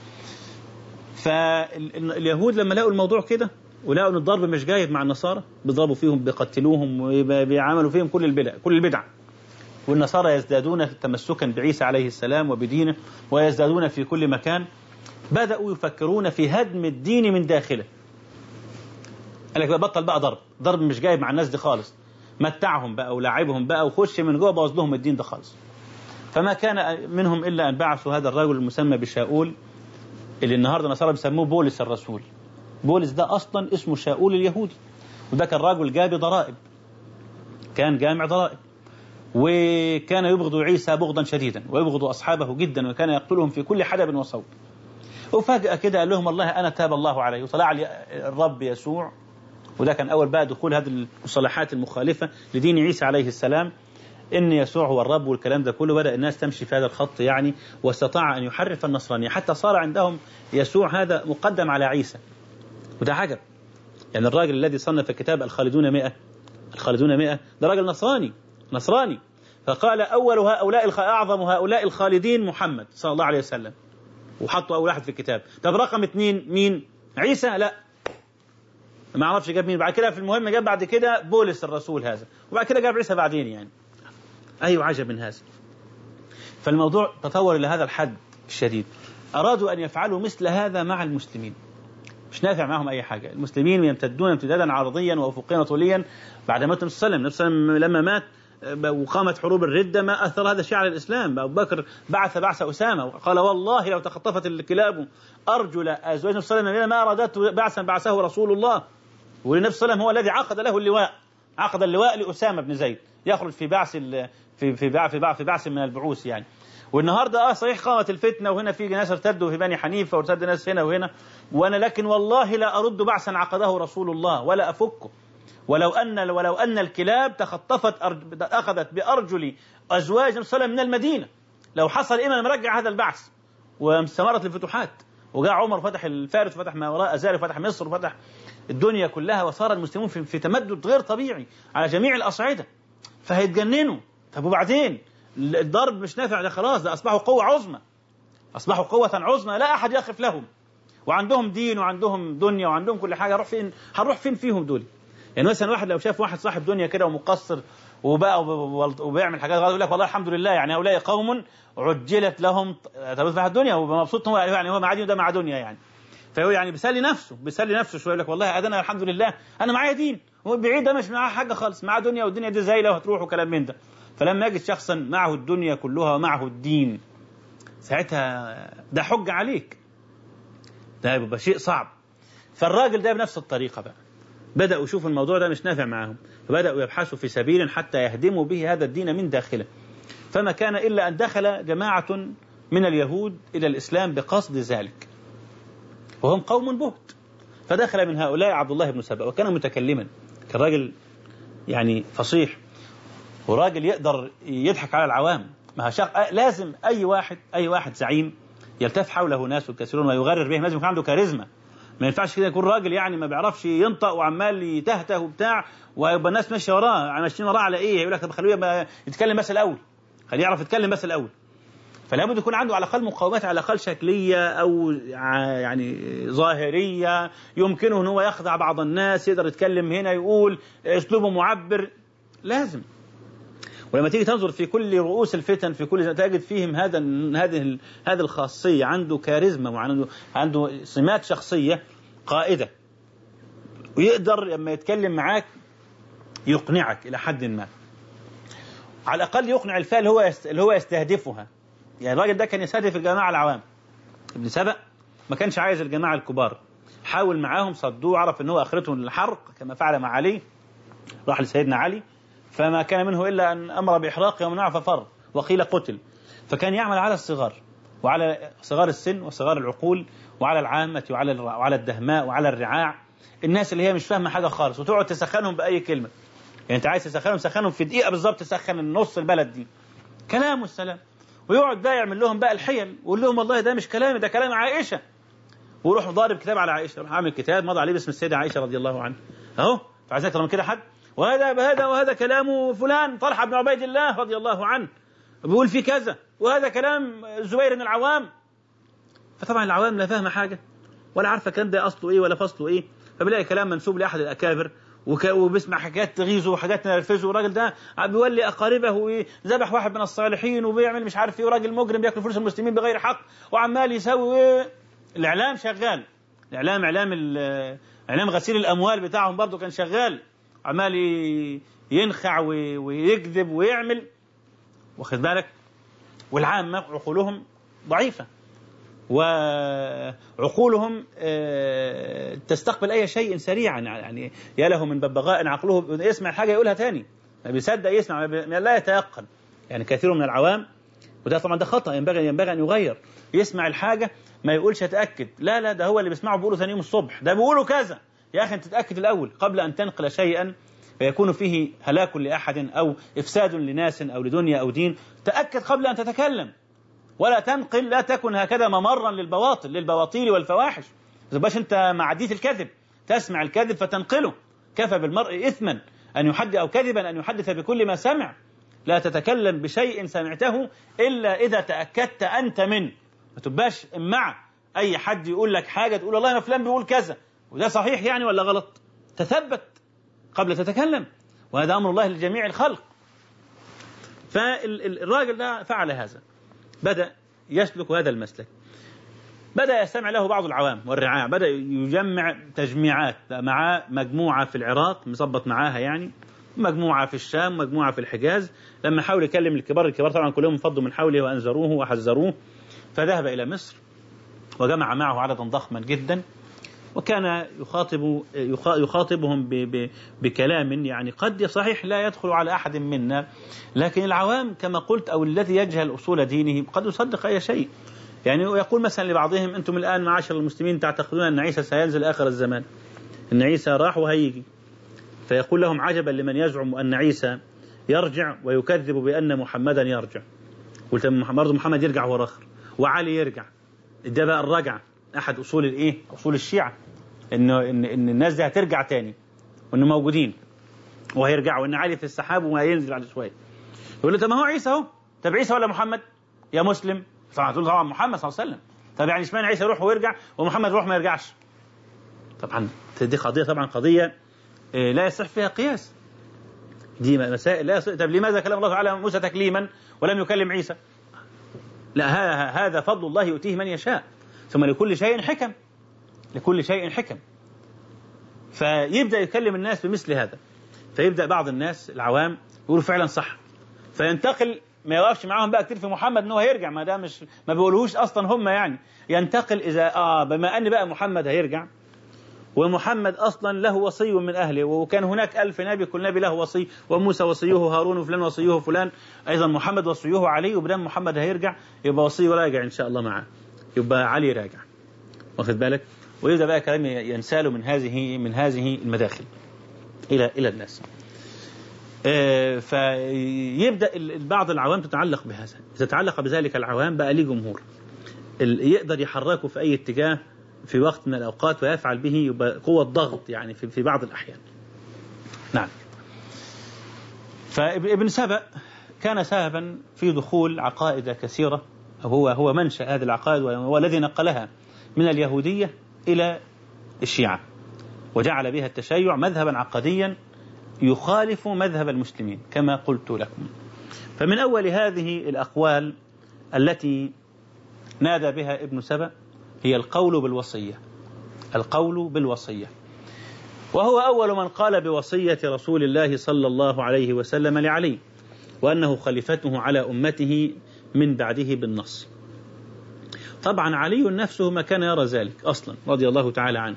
فاليهود لما لقوا الموضوع كده ولقوا ان الضرب مش جايب مع النصارى بيضربوا فيهم بيقتلوهم وبيعملوا فيهم كل البدع كل البدع والنصارى يزدادون تمسكا بعيسى عليه السلام وبدينه ويزدادون في كل مكان بدأوا يفكرون في هدم الدين من داخله قال لك بطل بقى ضرب ضرب مش جايب مع الناس دي خالص متعهم بقى ولاعبهم بقى وخش من جوه بوظ لهم الدين ده خالص فما كان منهم الا ان بعثوا هذا الرجل المسمى بشاؤول اللي النهارده النصارى بيسموه بولس الرسول بولس ده اصلا اسمه شاؤول اليهودي وده كان راجل جاب ضرائب كان جامع ضرائب وكان يبغض عيسى بغضا شديدا ويبغض اصحابه جدا وكان يقتلهم في كل حدب وصوب وفجأة كده قال لهم والله أنا تاب الله علي وطلع لي الرب يسوع وده كان أول بقى دخول هذه المصطلحات المخالفة لدين عيسى عليه السلام ان يسوع هو الرب والكلام ده كله بدا الناس تمشي في هذا الخط يعني واستطاع ان يحرف النصرانيه حتى صار عندهم يسوع هذا مقدم على عيسى وده عجب يعني الراجل الذي صنف كتاب الخالدون مئة الخالدون مئة ده راجل نصراني نصراني فقال أول هؤلاء أعظم هؤلاء الخالدين محمد صلى الله عليه وسلم وحطوا أول واحد في الكتاب طب رقم اثنين مين عيسى لا ما اعرفش جاب مين بعد كده في المهم جاب بعد كده بولس الرسول هذا وبعد كده جاب عيسى بعدين يعني أي عجب من هذا فالموضوع تطور إلى هذا الحد الشديد أرادوا أن يفعلوا مثل هذا مع المسلمين مش نافع معهم أي حاجة المسلمين يمتدون امتدادا عرضيا وأفقيا وطوليا بعد موت النبي صلى الله عليه وسلم لما مات وقامت حروب الردة ما أثر هذا الشيء على الإسلام أبو بكر بعث بعث أسامة وقال والله لو تخطفت الكلاب أرجل أزواج النبي صلى الله عليه وسلم ما أرادت بعثا بعثه رسول الله والنبي صلى الله عليه وسلم هو الذي عقد له اللواء عقد اللواء لأسامة بن زيد يخرج في بعث في في بعث في بعث, في بعث من البعوث يعني والنهارده اه صحيح قامت الفتنه وهنا في ناس ارتدوا في بني حنيفه وارتد ناس هنا وهنا وانا لكن والله لا ارد بعثا عقده رسول الله ولا افكه ولو ان ولو ان الكلاب تخطفت أرج... اخذت بارجل ازواج النبي صلى من المدينه لو حصل اما مرجع هذا البعث واستمرت الفتوحات وجاء عمر فتح الفارس وفتح ما وراء ذلك وفتح مصر وفتح الدنيا كلها وصار المسلمون في, في تمدد غير طبيعي على جميع الاصعده فهيتجننوا طب وبعدين الضرب مش نافع ده خلاص ده اصبحوا قوه عظمى اصبحوا قوه عظمى لا احد يقف لهم وعندهم دين وعندهم دنيا وعندهم كل حاجه هنروح فين هنروح فين فيهم دول يعني مثلا واحد لو شاف واحد صاحب دنيا كده ومقصر وبقى وبيعمل حاجات غلط يقول لك والله الحمد لله يعني هؤلاء قوم عجلت لهم تبث في الدنيا ومبسوط هو يعني هو مع دين وده مع دنيا يعني فهو يعني بيسلي نفسه بيسلي نفسه شويه يقول لك والله انا الحمد لله انا معايا دين بعيد ده مش معاه حاجه خالص معاه دنيا والدنيا دي زايله وهتروح وكلام من ده فلما يجد شخصا معه الدنيا كلها ومعه الدين ساعتها ده حج عليك ده يبقى شيء صعب فالراجل ده بنفس الطريقة بقى بدأوا يشوفوا الموضوع ده مش نافع معاهم فبدأوا يبحثوا في سبيل حتى يهدموا به هذا الدين من داخله فما كان إلا أن دخل جماعة من اليهود إلى الإسلام بقصد ذلك وهم قوم بهت فدخل من هؤلاء عبد الله بن سبأ وكان متكلما كان راجل يعني فصيح وراجل يقدر يضحك على العوام ما شق... لازم اي واحد اي واحد زعيم يلتف حوله ناس كثيرون ويغرر بهم لازم يكون عنده كاريزما ما ينفعش كده يكون راجل يعني ما بيعرفش ينطق وعمال يتهته وبتاع ويبقى الناس ماشيه وراه ماشيين وراه على ايه يقول لك طب خليه يتكلم بس الاول خليه يعرف يتكلم بس الاول فلا بد يكون عنده على الاقل مقاومات على الاقل شكليه او يعني ظاهريه يمكنه ان هو يخدع بعض الناس يقدر يتكلم هنا يقول اسلوبه معبر لازم ولما تيجي تنظر في كل رؤوس الفتن في كل تجد فيهم هذا هذه هذه الخاصيه عنده كاريزما وعنده عنده سمات شخصيه قائده ويقدر لما يتكلم معاك يقنعك الى حد ما على الاقل يقنع الفئه اللي هو اللي هو يستهدفها يعني الراجل ده كان يستهدف الجماعه العوام ابن سبأ ما كانش عايز الجماعه الكبار حاول معاهم صدوه عرف ان هو اخرتهم الحرق كما فعل مع علي راح لسيدنا علي فما كان منه إلا أن أمر بإحراقه ومنعه ففر وقيل قتل فكان يعمل على الصغار وعلى صغار السن وصغار العقول وعلى العامة وعلى وعلى الدهماء وعلى الرعاع الناس اللي هي مش فاهمة حاجة خالص وتقعد تسخنهم بأي كلمة يعني أنت عايز تسخنهم سخنهم في دقيقة بالظبط تسخن النص البلد دي كلام والسلام ويقعد بقى يعمل لهم بقى الحيل ويقول لهم والله ده مش كلامي ده كلام عائشة ويروح ضارب كتاب على عائشة راح عامل كتاب مضى عليه باسم السيدة عائشة رضي الله عنها أهو فعايز أكتر من كده حد وهذا بهذا وهذا كلام فلان طلحة بن عبيد الله رضي الله عنه بيقول في كذا وهذا كلام الزبير بن العوام فطبعا العوام لا فاهمة حاجة ولا عارفة الكلام ده أصله إيه ولا فصله إيه فبيلاقي كلام منسوب لأحد الأكابر وبيسمع حاجات تغيظه وحاجات تنرفزه والراجل ده بيولي اقاربه وذبح واحد من الصالحين وبيعمل مش عارف ايه وراجل مجرم بياكل فلوس المسلمين بغير حق وعمال يسوي الاعلام شغال الاعلام اعلام اعلام غسيل الاموال بتاعهم برضه كان شغال عمال ينخع ويكذب ويعمل واخد بالك والعامة عقولهم ضعيفة وعقولهم تستقبل أي شيء سريعا يعني يا له من ببغاء عقله يسمع حاجة يقولها تاني ما بيصدق يسمع لا يتيقن يعني كثير من العوام وده طبعا ده خطأ ينبغي ينبغي أن يغير يسمع الحاجة ما يقولش اتأكد لا لا ده هو اللي بيسمعه بيقوله ثاني يوم الصبح ده بيقوله كذا يا أخي أنت تتأكد الأول قبل أن تنقل شيئا فيكون فيه هلاك لأحد أو إفساد لناس أو لدنيا أو دين تأكد قبل أن تتكلم ولا تنقل لا تكن هكذا ممرا للبواطل للبواطيل والفواحش ما تبقاش أنت معدية الكذب تسمع الكذب فتنقله كفى بالمرء إثما أن يحدث أو كذبا أن يحدث بكل ما سمع لا تتكلم بشيء سمعته إلا إذا تأكدت أنت منه ما تبقاش مع أي حد يقول لك حاجة تقول والله ما فلان بيقول كذا وده صحيح يعني ولا غلط تثبت قبل تتكلم وهذا أمر الله لجميع الخلق فالراجل ده فعل هذا بدأ يسلك هذا المسلك بدأ يستمع له بعض العوام والرعاع بدأ يجمع تجميعات مع مجموعة في العراق مظبط معاها يعني مجموعة في الشام مجموعة في الحجاز لما حاول يكلم الكبار الكبار طبعا كلهم انفضوا من حوله وأنذروه وحذروه فذهب إلى مصر وجمع معه عددا ضخما جدا وكان يخاطب يخاطبهم بكلام يعني قد صحيح لا يدخل على احد منا لكن العوام كما قلت او الذي يجهل اصول دينه قد يصدق اي شيء يعني يقول مثلا لبعضهم انتم الان معاشر المسلمين تعتقدون ان عيسى سينزل اخر الزمان ان عيسى راح وهيجي فيقول لهم عجبا لمن يزعم ان عيسى يرجع ويكذب بان محمدا يرجع قلت برضه محمد يرجع هو الاخر وعلي يرجع ده بقى الرجعه احد اصول الايه؟ اصول الشيعه انه ان ان الناس دي هترجع تاني وانه موجودين وهيرجعوا وان علي في السحاب وهينزل بعد شويه يقول له طب ما هو عيسى اهو طب عيسى ولا محمد؟ يا مسلم طبعا تقول طبعا محمد صلى الله عليه وسلم طب يعني اشمعنى عيسى يروح ويرجع ومحمد يروح ما يرجعش؟ طبعا دي قضيه طبعا قضيه لا يصح فيها قياس دي مسائل لا يصح طب لماذا كلم الله تعالى موسى تكليما ولم يكلم عيسى؟ لا هذا فضل الله يؤتيه من يشاء ثم لكل شيء حكم لكل شيء حكم فيبدا يكلم الناس بمثل هذا فيبدا بعض الناس العوام يقولوا فعلا صح فينتقل ما يوقفش معاهم بقى كتير في محمد ان هو هيرجع ما ده مش ما بيقولوش اصلا هم يعني ينتقل اذا اه بما ان بقى محمد هيرجع ومحمد اصلا له وصي من اهله وكان هناك ألف نبي كل نبي له وصي وموسى وصيه هارون وفلان وصيه فلان ايضا محمد وصيه علي وبدام محمد هيرجع يبقى وصيه راجع ان شاء الله معاه يبقى علي راجع واخد بالك ويبدا بقى كلام ينسال من هذه من هذه المداخل الى الى الناس آه فيبدا بعض العوام تتعلق بهذا تتعلق بذلك العوام بقى ليه جمهور يقدر يحركه في اي اتجاه في وقت من الاوقات ويفعل به يبقى قوه ضغط يعني في, في بعض الاحيان نعم فابن سبأ كان سببا في دخول عقائد كثيره هو هو منشأ هذه العقائد وهو الذي نقلها من اليهودية إلى الشيعة وجعل بها التشيع مذهبا عقديا يخالف مذهب المسلمين كما قلت لكم فمن أول هذه الأقوال التي نادى بها ابن سبأ هي القول بالوصية القول بالوصية وهو أول من قال بوصية رسول الله صلى الله عليه وسلم لعلي وأنه خليفته على أمته من بعده بالنص طبعا علي نفسه ما كان يرى ذلك أصلا رضي الله تعالى عنه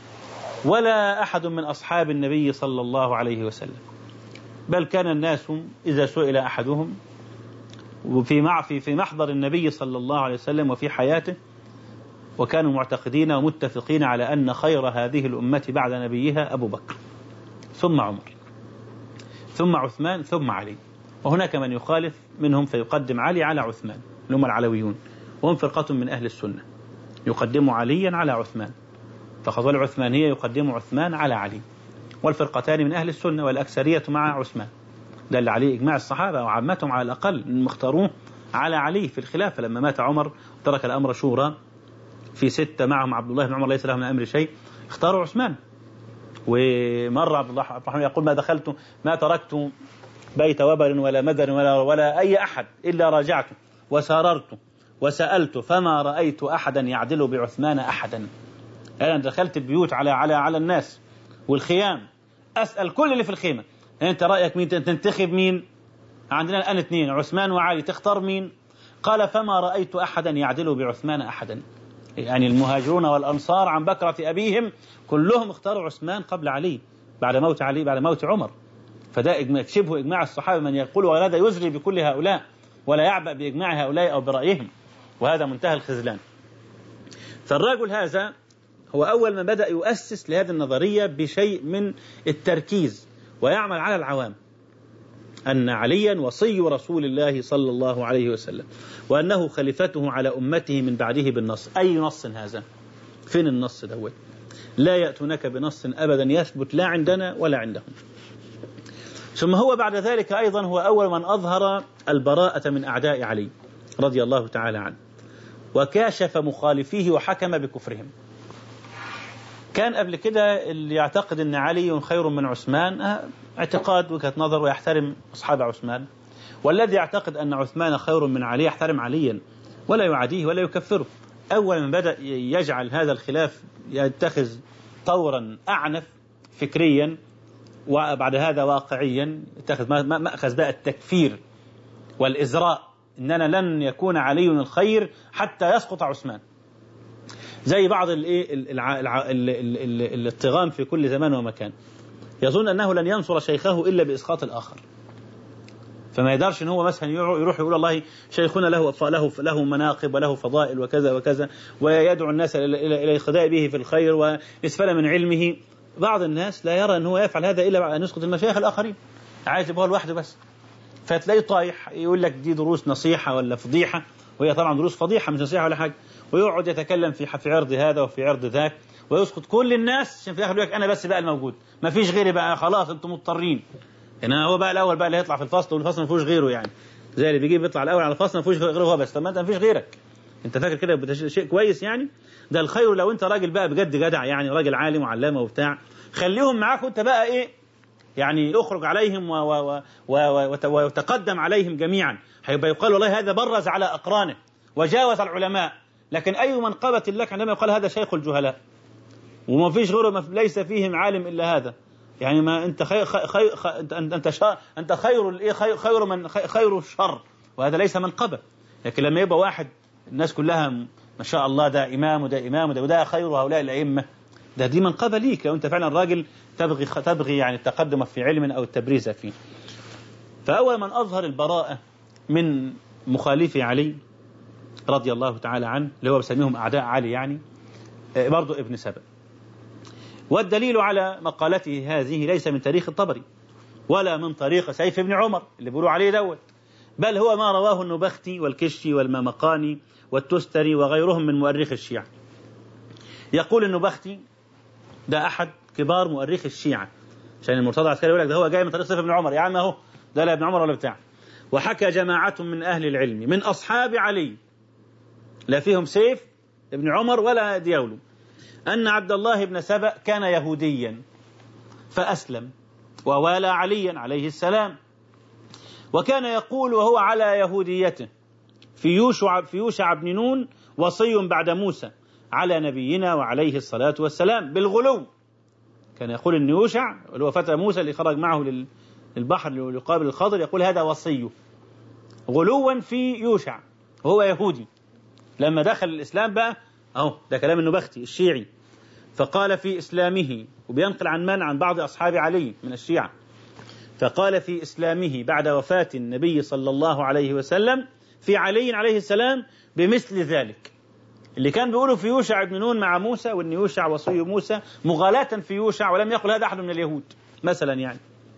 ولا أحد من أصحاب النبي صلى الله عليه وسلم بل كان الناس إذا سئل أحدهم وفي مع في في محضر النبي صلى الله عليه وسلم وفي حياته وكانوا معتقدين ومتفقين على أن خير هذه الأمة بعد نبيها أبو بكر ثم عمر ثم عثمان ثم علي وهناك من يخالف منهم فيقدم علي على عثمان اللي هم العلويون وهم فرقة من أهل السنة يقدم عليا على عثمان فخذوا العثمانية يقدم عثمان على علي والفرقتان من أهل السنة والأكثرية مع عثمان دل عليه إجماع الصحابة وعامتهم على الأقل اختاروه على علي في الخلافة لما مات عمر ترك الأمر شورى في ستة معهم عبد الله بن عمر ليس له من أمر شيء اختاروا عثمان ومر عبد الله الرحمن يقول ما دخلت ما تركت بيت وبر ولا مدر ولا, ولا أي أحد إلا راجعت وساررت وسألت فما رأيت أحدا يعدل بعثمان أحدا أنا دخلت البيوت على على على الناس والخيام أسأل كل اللي في الخيمة أنت رأيك مين تنتخب مين عندنا الآن اثنين عثمان وعلي تختار مين قال فما رأيت أحدا يعدل بعثمان أحدا يعني المهاجرون والأنصار عن بكرة أبيهم كلهم اختاروا عثمان قبل علي بعد موت علي بعد موت عمر فده إجماع شبه إجماع الصحابة من يقول وهذا يزري بكل هؤلاء ولا يعبأ بإجماع هؤلاء أو برأيهم وهذا منتهى الخذلان فالرجل هذا هو أول من بدأ يؤسس لهذه النظرية بشيء من التركيز ويعمل على العوام أن عليا وصي رسول الله صلى الله عليه وسلم وأنه خليفته على أمته من بعده بالنص أي نص هذا فين النص دوت لا يأتونك بنص أبدا يثبت لا عندنا ولا عندهم ثم هو بعد ذلك أيضا هو أول من أظهر البراءة من أعداء علي رضي الله تعالى عنه وكاشف مخالفيه وحكم بكفرهم كان قبل كده اللي يعتقد ان علي خير من عثمان اعتقاد وجهه نظر ويحترم اصحاب عثمان والذي يعتقد ان عثمان خير من علي يحترم عليا ولا يعاديه ولا يكفره اول من بدا يجعل هذا الخلاف يتخذ طورا اعنف فكريا وبعد هذا واقعيا اتخذ مأخذ بقى التكفير والإزراء إننا لن يكون علي الخير حتى يسقط عثمان زي بعض الايه الاتغام في كل زمان ومكان يظن انه لن ينصر شيخه الا باسقاط الاخر فما يقدرش ان هو مثلا يروح يقول الله شيخنا له له له مناقب وله فضائل وكذا وكذا ويدعو الناس الى الى الخداع به في الخير ويسفل من علمه بعض الناس لا يرى ان هو يفعل هذا الا ان يسقط المشايخ الاخرين عايز يبقى لوحده بس فتلاقيه طايح يقول لك دي دروس نصيحه ولا فضيحه وهي طبعا دروس فضيحه مش نصيحه ولا حاجه ويقعد يتكلم في في عرض هذا وفي عرض ذاك ويسقط كل الناس عشان في الاخر يقول لك انا بس بقى الموجود ما فيش غيري بقى خلاص انتم مضطرين يعني هو بقى الاول بقى اللي هيطلع في الفصل والفصل ما فيهوش غيره يعني زي اللي بيجي بيطلع الاول على الفصل ما فيهوش غيره هو بس طب ما انت ما فيش غيرك انت فاكر كده شيء كويس يعني ده الخير لو انت راجل بقى بجد جدع يعني راجل عالم وعلامه وبتاع خليهم معاك وانت بقى ايه يعني اخرج عليهم و و و وتقدم عليهم جميعا هيبقى يقال والله هذا برز على اقرانه وجاوز العلماء لكن اي منقبه لك عندما يقال هذا شيخ الجهلاء وما فيش غيره ما ليس فيهم عالم الا هذا يعني ما انت خير خير انت شر انت خير الايه خير, خير من خير الشر وهذا ليس منقبه لكن لما يبقى واحد الناس كلها ما شاء الله ده امام وده امام وده, وده خير هؤلاء الائمه ده دي منقبه ليك لو انت فعلا راجل تبغي تبغي يعني التقدم في علم او التبريز فيه. فاول من اظهر البراءه من مخالفي علي رضي الله تعالى عنه اللي هو بسميهم اعداء علي يعني برضه ابن سبأ. والدليل على مقالته هذه ليس من تاريخ الطبري ولا من طريق سيف بن عمر اللي بيقولوا عليه دوت بل هو ما رواه النبختي والكشي والمامقاني والتستري وغيرهم من مؤرخ الشيعة يقول النبختي ده أحد كبار مؤرخ الشيعة عشان المرتضى العسكري يقول لك ده هو جاي من طريق سيف بن عمر يا عم اهو ده لا ابن عمر ولا بتاع وحكى جماعة من أهل العلم من أصحاب علي لا فيهم سيف ابن عمر ولا ديولو أن عبد الله بن سبأ كان يهوديا فأسلم ووالى عليا عليه السلام وكان يقول وهو على يهوديته في يوشع في يوشع بن نون وصي بعد موسى على نبينا وعليه الصلاة والسلام بالغلو كان يقول أن يوشع اللي هو فتى موسى اللي خرج معه للبحر ليقابل الخضر يقول هذا وصيه غلوا في يوشع وهو يهودي لما دخل الإسلام بقى أهو ده كلام النبختي الشيعي فقال في إسلامه وبينقل عن من عن بعض أصحاب علي من الشيعة فقال في إسلامه بعد وفاة النبي صلى الله عليه وسلم في علي عليه السلام بمثل ذلك اللي كان بيقوله في يوشع بن نون مع موسى وان يوشع وصي موسى مغالاة في يوشع ولم يقل هذا احد من اليهود مثلا يعني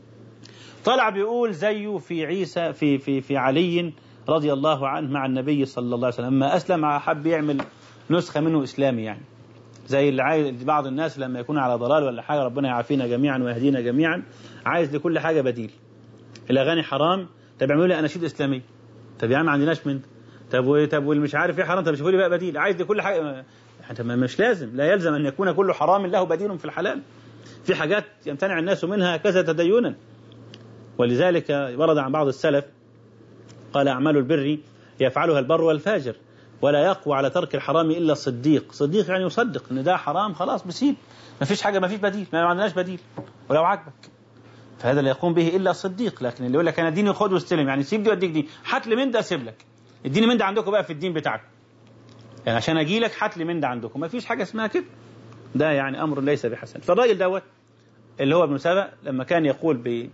طلع بيقول زيه في عيسى في في في علي رضي الله عنه مع النبي صلى الله عليه وسلم لما اسلم حب يعمل نسخه منه اسلامي يعني زي اللي عايز بعض الناس لما يكون على ضلال ولا حاجه ربنا يعافينا جميعا ويهدينا جميعا عايز لكل حاجه بديل الاغاني حرام طب اعملوا لي اناشيد اسلاميه طب يا عم ما عندناش من طب و... طب واللي مش عارف ايه حرام طب شوفوا لي بقى بديل عايز لكل حاجه انت مش لازم لا يلزم ان يكون كل حرام له بديل في الحلال في حاجات يمتنع الناس منها كذا تدينا ولذلك ورد عن بعض السلف قال اعمال البر يفعلها البر والفاجر ولا يقوى على ترك الحرام الا الصديق صديق يعني يصدق ان ده حرام خلاص بسيب ما فيش حاجه ما فيش بديل ما عندناش بديل ولو عجبك فهذا لا يقوم به الا صديق لكن اللي يقول لك انا ديني خد واستلم يعني سيب دي واديك دي هات لي من ده اسيب لك اديني من ده عندكم بقى في الدين بتاعكم يعني عشان اجي لك هات لي من ده عندكم ما فيش حاجه اسمها كده ده يعني امر ليس بحسن فالراجل دوت اللي هو ابن سبأ لما كان يقول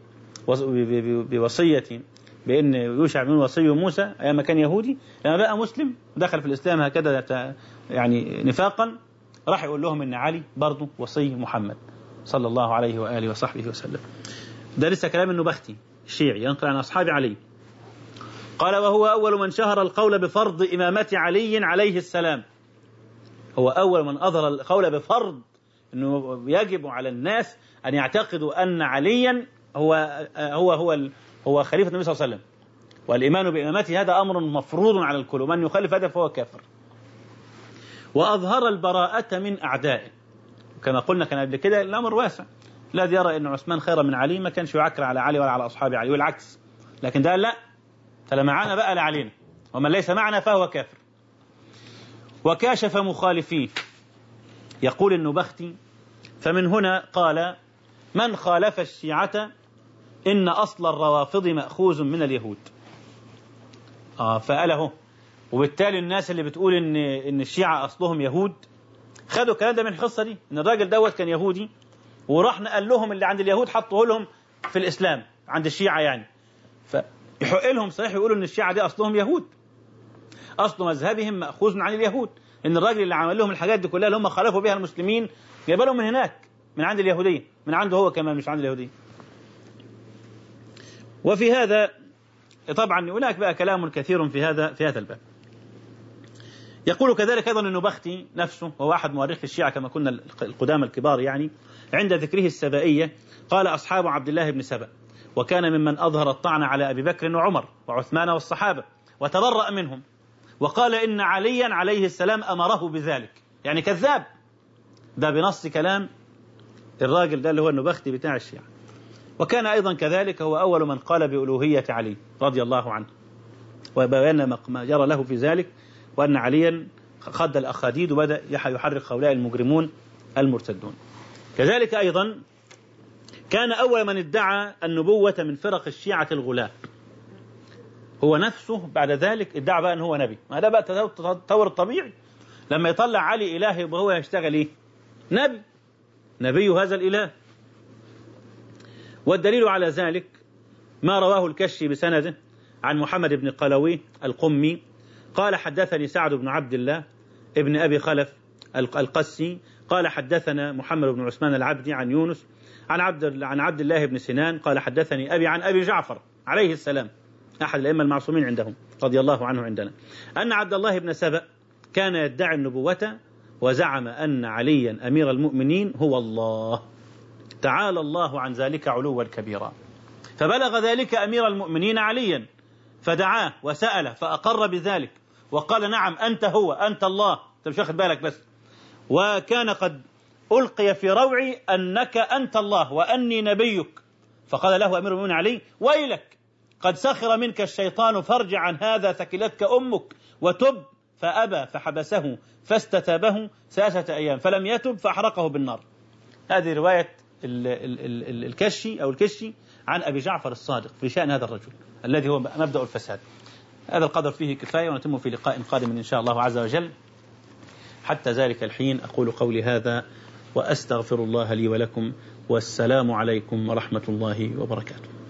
بوصيه بان يوشع بن وصي موسى ايام ما كان يهودي لما بقى مسلم دخل في الاسلام هكذا يعني نفاقا راح يقول لهم ان علي برضه وصي محمد صلى الله عليه واله وصحبه وسلم ده لسه كلام النبختي الشيعي ينقل عن اصحاب علي قال وهو اول من شهر القول بفرض امامه علي عليه السلام هو اول من اظهر القول بفرض انه يجب على الناس ان يعتقدوا ان عليا هو هو هو هو خليفة النبي صلى الله عليه وسلم والإيمان بإمامته هذا أمر مفروض على الكل ومن يخالف هذا فهو كافر وأظهر البراءة من أعدائه كما قلنا كان قبل كده الأمر واسع الذي يرى أن عثمان خير من علي ما كانش يعكر على علي ولا على أصحاب علي والعكس لكن ده لا فلا معانا بقى لا علينا ومن ليس معنا فهو كافر وكاشف مخالفيه يقول النبختي فمن هنا قال من خالف الشيعة إن أصل الروافض مأخوذ من اليهود آه فقال اهو وبالتالي الناس اللي بتقول إن إن الشيعة أصلهم يهود خدوا الكلام ده من القصة دي إن الراجل دوت كان يهودي وراح نقل لهم اللي عند اليهود حطوه لهم في الإسلام عند الشيعة يعني فيحق لهم صحيح يقولوا إن الشيعة دي أصلهم يهود أصل مذهبهم مأخوذ عن اليهود إن الراجل اللي عمل لهم الحاجات دي كلها اللي هم خالفوا بها المسلمين جايبها لهم من هناك من عند اليهودية من عنده هو كمان مش عند اليهودية وفي هذا طبعا هناك بقى كلام كثير في هذا في هذا الباب يقول كذلك ايضا النبختي نفسه وهو احد مؤرخي الشيعه كما كنا القدامى الكبار يعني عند ذكره السبائيه قال اصحاب عبد الله بن سبأ وكان ممن اظهر الطعن على ابي بكر وعمر وعثمان والصحابه وتبرأ منهم وقال ان عليا عليه السلام امره بذلك يعني كذاب ده بنص كلام الراجل ده اللي هو النبختي بتاع الشيعه وكان ايضا كذلك هو اول من قال بالوهيه علي رضي الله عنه وبين ما جرى له في ذلك وأن عليا خد الأخاديد وبدأ يحرق هؤلاء المجرمون المرتدون كذلك أيضا كان أول من ادعى النبوة من فرق الشيعة الغلاة هو نفسه بعد ذلك ادعى بقى أن هو نبي ما ده بقى التطور الطبيعي لما يطلع علي إله يبقى هو يشتغل إيه نبي نبي هذا الإله والدليل على ذلك ما رواه الكشي بسنده عن محمد بن قلوي القمي قال حدثني سعد بن عبد الله ابن أبي خلف القسي قال حدثنا محمد بن عثمان العبدي عن يونس عن عبد عن عبد الله بن سنان قال حدثني أبي عن أبي جعفر عليه السلام أحد الأئمة المعصومين عندهم رضي الله عنه عندنا أن عبد الله بن سبأ كان يدعي النبوة وزعم أن عليا أمير المؤمنين هو الله تعالى الله عن ذلك علوا كبيرا فبلغ ذلك أمير المؤمنين عليا فدعاه وسأله فأقر بذلك وقال نعم أنت هو أنت الله أنت مش واخد بالك بس وكان قد ألقي في روعي أنك أنت الله وأني نبيك فقال له أمير المؤمنين علي ويلك قد سخر منك الشيطان فارجع عن هذا ثكلتك أمك وتب فأبى فحبسه فاستتابه ثلاثة أيام فلم يتب فأحرقه بالنار هذه رواية ال ال ال الكشي أو الكشي عن أبي جعفر الصادق في شأن هذا الرجل الذي هو مبدأ الفساد هذا القدر فيه كفاية ونتم في لقاء قادم إن شاء الله عز وجل حتى ذلك الحين أقول قولي هذا وأستغفر الله لي ولكم والسلام عليكم ورحمة الله وبركاته